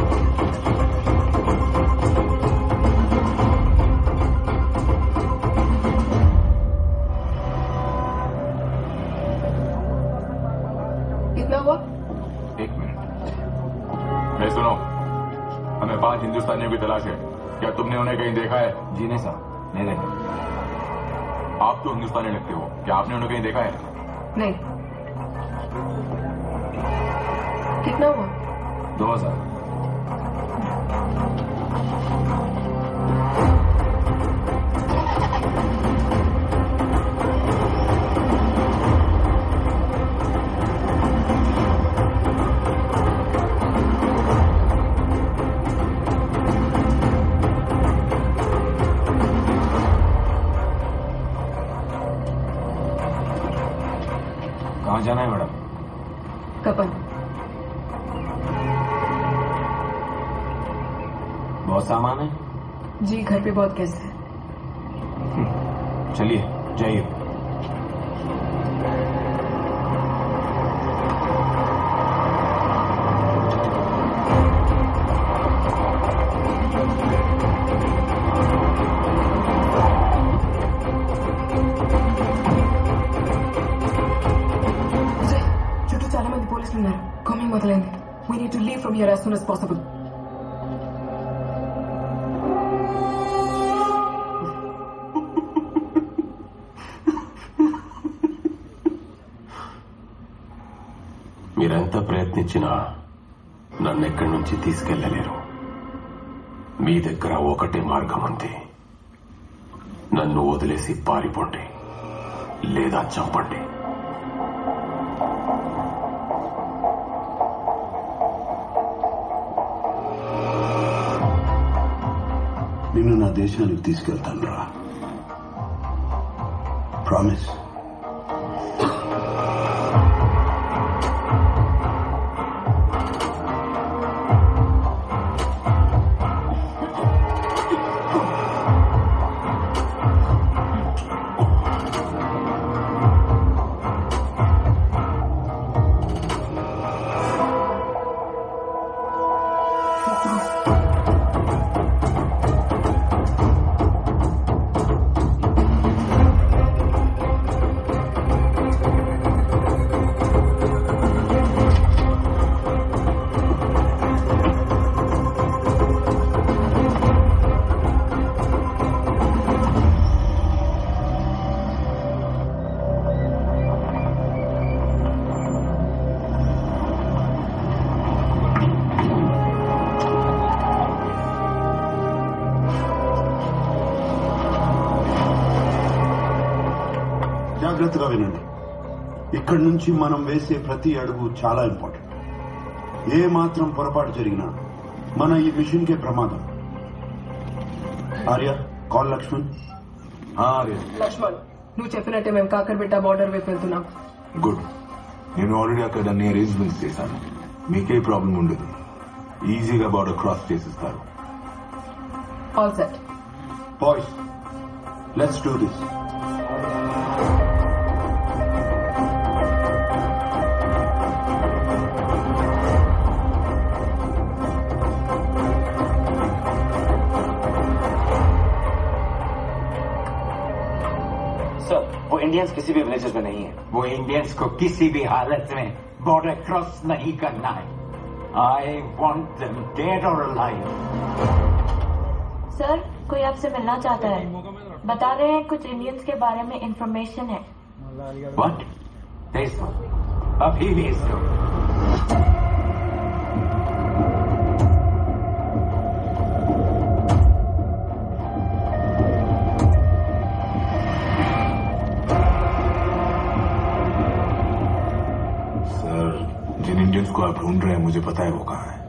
कितना हुआ एक मिनट मैं सुनो हमें पांच हिंदुस्तानियों की तलाश है क्या तुमने उन्हें कहीं देखा है जी नहीं साहब नहीं देखा आप तो हिंदुस्तानी लगते हो क्या आपने उन्हें कहीं देखा है नहीं कितना हुआ दो हजार कहाँ जाना है मैडम कपन बहुत सामान है जी घर पे बहुत गेस्ट है चलिए जाइए విజయ్ చుట్టూ చాలా మంది పోలీసులు ఉన్నారు కామింగ్ మొదలైంది we need to leave from here as soon as possible మీరెంత ప్రయత్నించినా నన్ను ఎక్కడి నుంచి తీసుకెళ్లలేరు మీ దగ్గర ఒకటే మార్గం ఉంది నన్ను వదిలేసి పారిపోండి లేదా చంపండి నిన్ను నా దేశానికి తీసుకెళ్తాను రా ప్రామిస్ జాగ్రత్తగా వినండి ఇక్కడి నుంచి మనం వేసే ప్రతి అడుగు చాలా ఇంపార్టెంట్ ఏ మాత్రం పొరపాటు జరిగినా మన ఈ మిషన్ కే ప్రమాదం ఆర్య కాల్ లక్ష్మణ్ ఆర్య లక్ష్మణ్ నువ్వు చెప్పినట్టే మేము కాకరబెట్ట బార్డర్ వైపు వెళ్తున్నాం గుడ్ నేను ఆల్రెడీ అక్కడ అన్ని అరేంజ్మెంట్స్ చేశాను మీకే ప్రాబ్లం ఉండదు ఈజీగా బార్డర్ క్రాస్ చేసిస్తారు all set boys let's do this sir वो इंडियंस किसी भी विलेजेस में नहीं है वो इंडियंस को किसी भी हालत में बॉर्डर क्रॉस नहीं करना है आई वॉन्ट देम डेड और अलाइव सर कोई आपसे मिलना चाहता है बता रहे हैं कुछ इंडियंस के बारे में इंफॉर्मेशन है व्हाट भेज दो अभी भेज दो सर जिन इंडियंस को आप ढूंढ रहे हैं मुझे पता है वो कहाँ है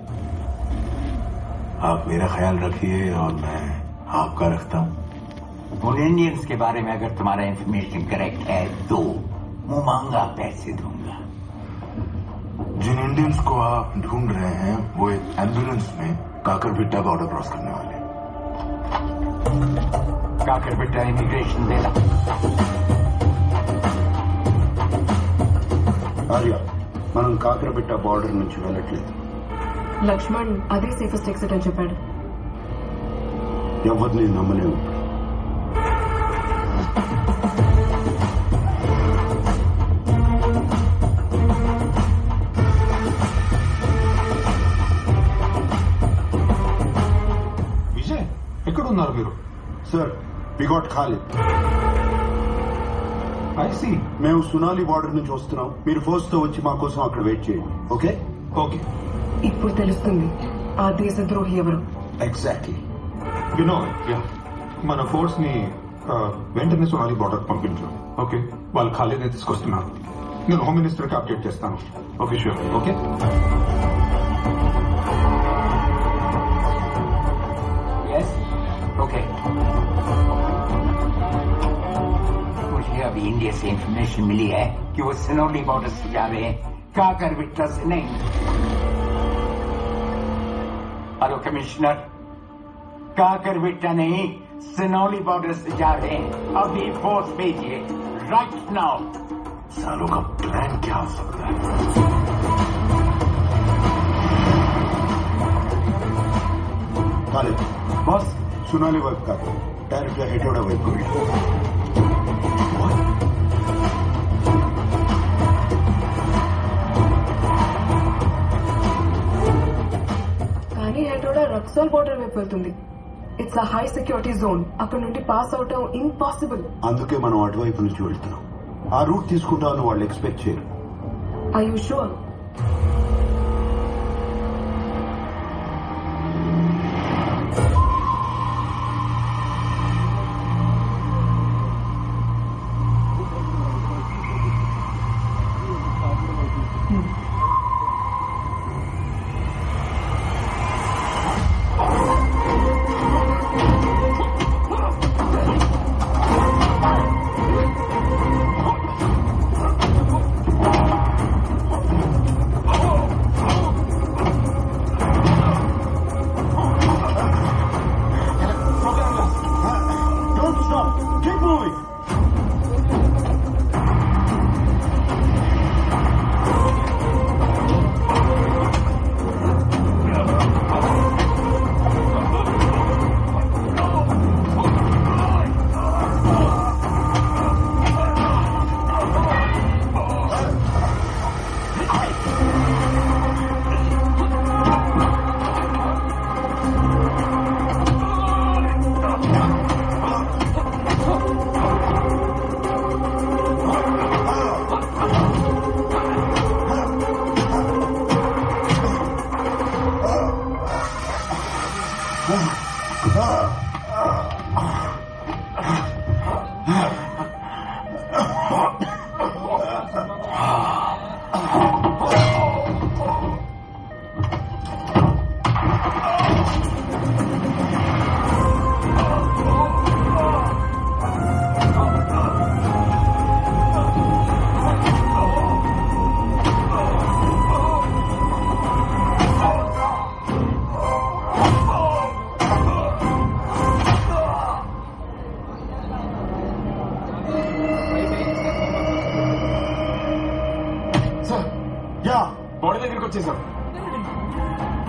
आप मेरा ख्याल रखिए और मैं आपका रखता हूँ उन इंडियंस के बारे में अगर तुम्हारा इंफॉर्मेशन करेक्ट है तो मुमांगा पैसे दूंगा जिन इंडियंस को आप ढूंढ रहे हैं वो एक एम्बुलेंस में काकरबिट्टा बॉर्डर क्रॉस करने वाले हैं। काकर बेटा इमिग्रेशन देना ఆర్య మనం కాకరబెట్ట బార్డర్ నుంచి వెళ్ళట్లేదు లక్ష్మణ్ అదే సేఫెస్ట్ ఎగ్జిట్ అని చెప్పాడు ఎవరిని నమ్మలేము విజయ్ ఎక్కడున్నారు మీరు sir we got Khalid I see మేము సునాలి బార్డర్ నుంచి వస్తున్నాం మీరు ఫోర్స్ తో వచ్చి మా కోసం అక్కడ వెయిట్ చేయండి ఓకే ఓకే ఇప్పుడు తెలుస్తుంది ఆ దేశద్రోహి ఎవరు ఎగ్జాక్ట్లీ వినోద్ మన ఫోర్స్ ని ఆ, వెంటనే సోనాలి బార్డర్ పంపించు ఓకే వాళ్ళు ఖాళీనే తీసుకొస్తున్నారు నేను హోమ్ మినిస్టర్ కి అప్డేట్ చేస్తాను okay sure okay yes okay मुझे अभी इंडिया से इंफॉर्मेशन मिली है कि वो सिनौली बॉर्डर से जा रहे हैं काकर बिट्टा से नहीं हेलो कमिश्नर काकर बिट्टा नहीं सिनौली बॉर्डर से जा रहे हैं अभी फोर्स भेजिए राइट नाउ सालों का प्लान क्या हो सकता है ఖాలిద్ బాస్ సునాలి వైపు కాదు డైరెక్ట్ గా హెటోడా వైపు వెళ్ళి కానీ హెటోడా రక్సోల్ బోర్డర్ వైపు వెళ్తుంది it's a high security zone అక్కడ నుండి పాస్ అవటం ఇంపాసిబుల్ అందుకే మనం అటువైపు నుంచి వెళ్తున్నాం ఆ రూట్ తీసుకుంటామని వాళ్ళు ఎక్స్పెక్ట్ చేయరు I you sure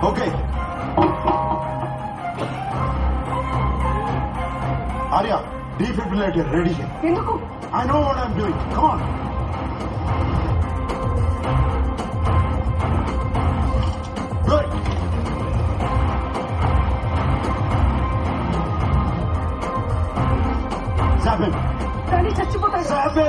okay Arya defibrillator ready ఎందుకు I know what I'm doing come on good Seven. కానీ చచ్చిపోతాడు Seven.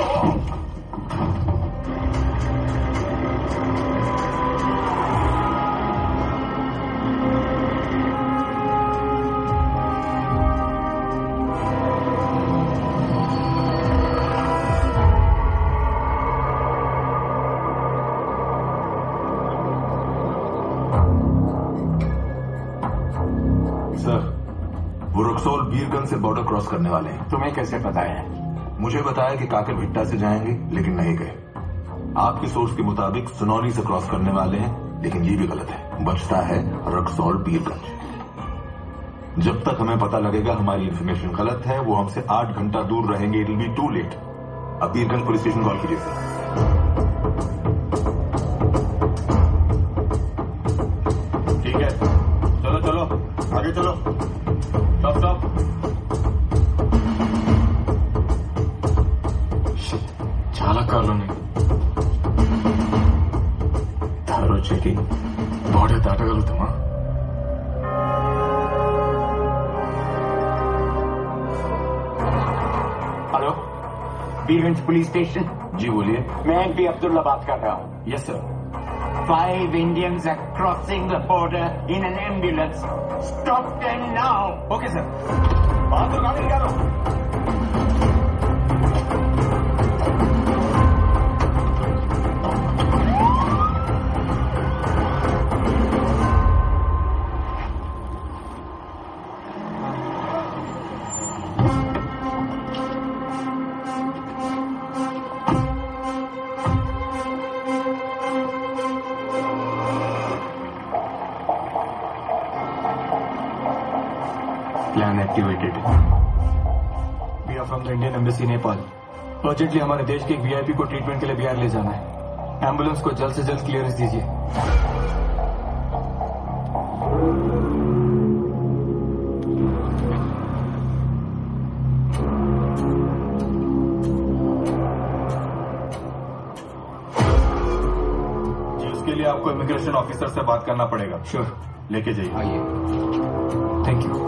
सर वो रक्सौल बीरगंज से बॉर्डर क्रॉस करने वाले हैं तुम्हें कैसे पता है मुझे बताया कि काकर भिट्टा से जाएंगे लेकिन नहीं गए आपकी सोर्स के मुताबिक सुनौली से क्रॉस करने वाले हैं लेकिन ये भी गलत है बचता है रक्सौल बीरगंज जब तक हमें पता लगेगा हमारी इन्फॉर्मेशन गलत है वो हमसे आठ घंटा दूर रहेंगे इट बी टू लेट अब बीरगंज पुलिस स्टेशन कॉल कीजिए सर ठीक है चलो चलो आगे चलो स्टॉप स्टॉप చాలా కార్లు ఉన్నాయి తారు వచ్చేకి బాడీ దాటగలుగుతామా hello Birgunj police station ji बोलिए मैं एम पी अब्दुल्ला बात कर रहा हूँ yes sir Five Indians are crossing the border in an ambulance. Stop them now. Okay, sir. Bahadur गाड़ी निकालो plan activated we are from the Indian embassy Nepal urgently हमारे देश के एक वीआईपी को ट्रीटमेंट के लिए बिहार ले जाना है एम्बुलेंस को जल्द से जल्द क्लियरेंस दीजिए जी उसके लिए आपको इमिग्रेशन ऑफिसर से बात करना पड़ेगा श्योर लेके जाइए आइए थैंक यू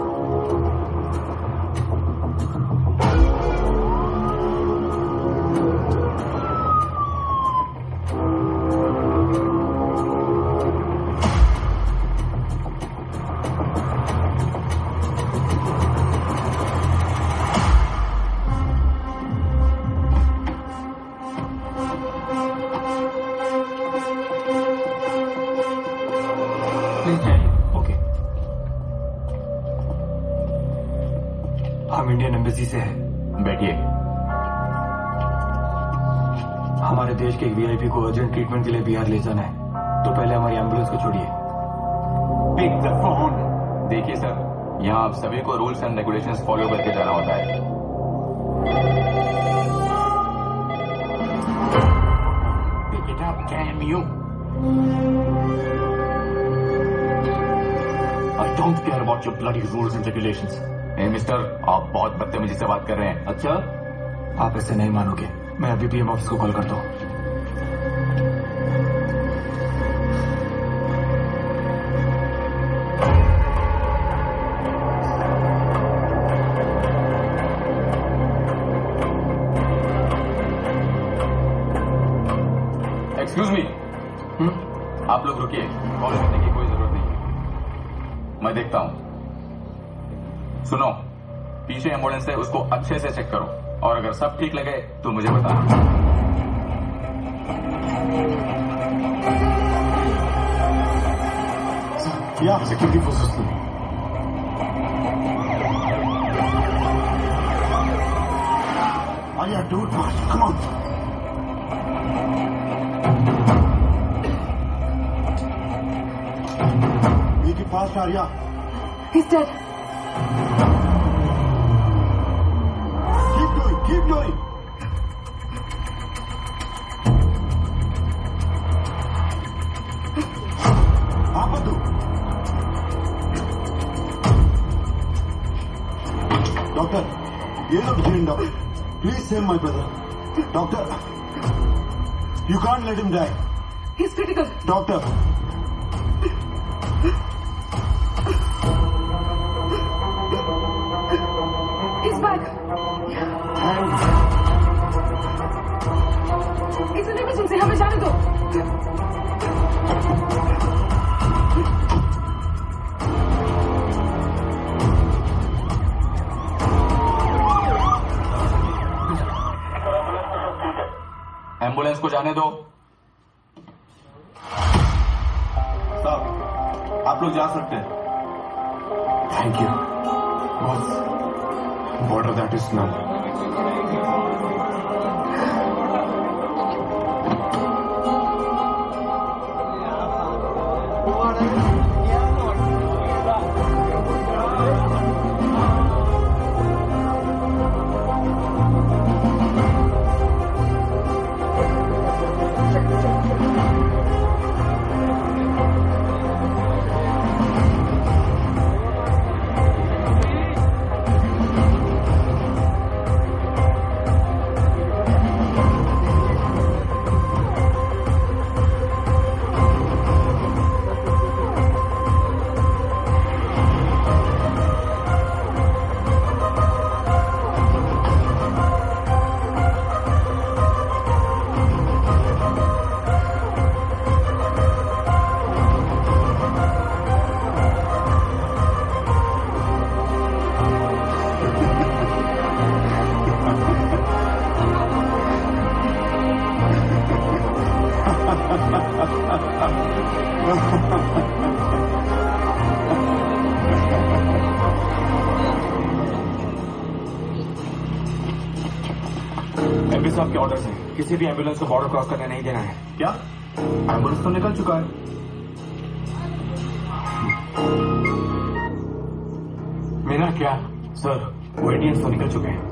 प्लीज जाइए ओके हम इंडियन एम्बेसी से हैं बैठिए हमारे देश के एक वीआईपी को अर्जेंट ट्रीटमेंट के लिए बिहार ले जाना है तो पहले हमारी एम्बुलेंस को छोड़िए Pick the phone. देखिए सर यहाँ आप सभी को रूल्स एंड रेगुलेशंस फॉलो करके जाना होता है Pick it up, damn you. I don't care about your bloody rules and regulations. ए मिस्टर आप बहुत बदतमीजी से बात कर रहे हैं अच्छा आप ऐसे नहीं मानोगे मैं अभी पीएम ऑफिस को कॉल करता हूँ एक्सक्यूज मी आप लोग रुकिए कॉल करने की कोई जरूरत नहीं मैं देखता हूं सुनो पीछे एम्बुलेंस है उसको अच्छे से चेक करो और अगर सब ठीक लगे तो मुझे बताना Yeah. Security forces. Arya, do it fast. Come on. Make it fast, Arya. He's dead. Keep doing, keep doing. ఆపద్దు డాక్టర్ ఏదో ఒకటి చేయండి doctor please save my brother doctor you can't let him die his critical doctor his back इस emergency हमें जाने दो ambulance को जाने दो साहब आप लोग जा सकते हैं thank you boss border that is now MP साहब के ऑर्डर से किसी भी एम्बुलेंस को बॉर्डर क्रॉस करने नहीं देना है क्या एम्बुलेंस तो निकल चुका है मेरा क्या सर वो इंडियंस तो निकल चुके हैं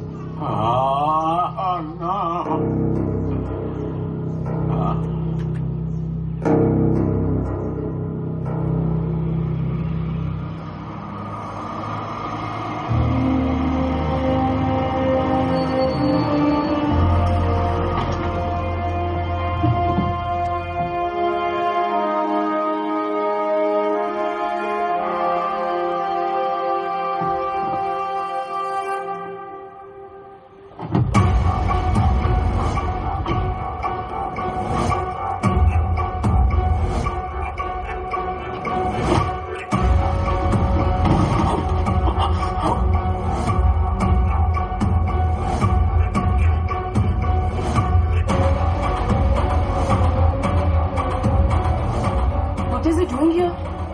What is he doing here?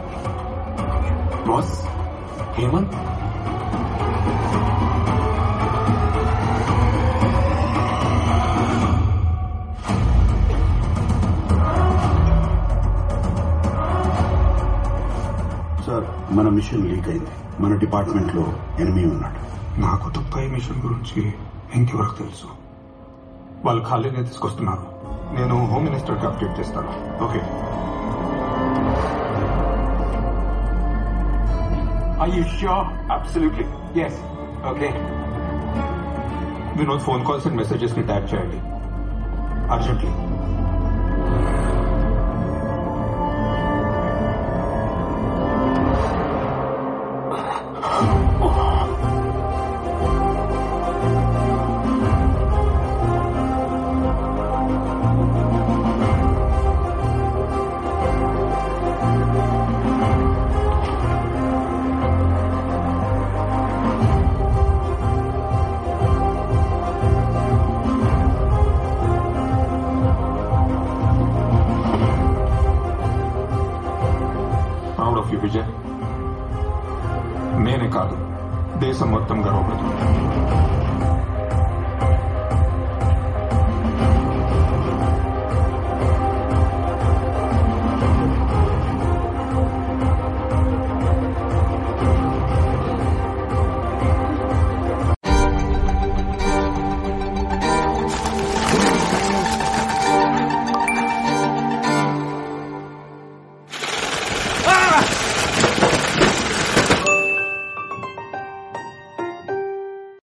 Boss Hemant sir మన మిషన్ లీక్ అయింది మన డిపార్ట్మెంట్ లో ఎనిమి ఉన్నాడు నాకు తప్ప ఈ మిషన్ గురించి ఇంకెవరికి తెలుసు వాళ్ళు ఖాళీనే తీసుకొస్తున్నారు నేను హోమ్ మినిస్టర్ కి అప్డేట్ చేస్తాను okay Are you sure? Absolutely. Yes. Okay. Vinod phone calls and messages ని ట్యాగ్ చేయండి urgently proud of you Vijay నేనే కాదు దేశం మొత్తం గర్వపడుతుంది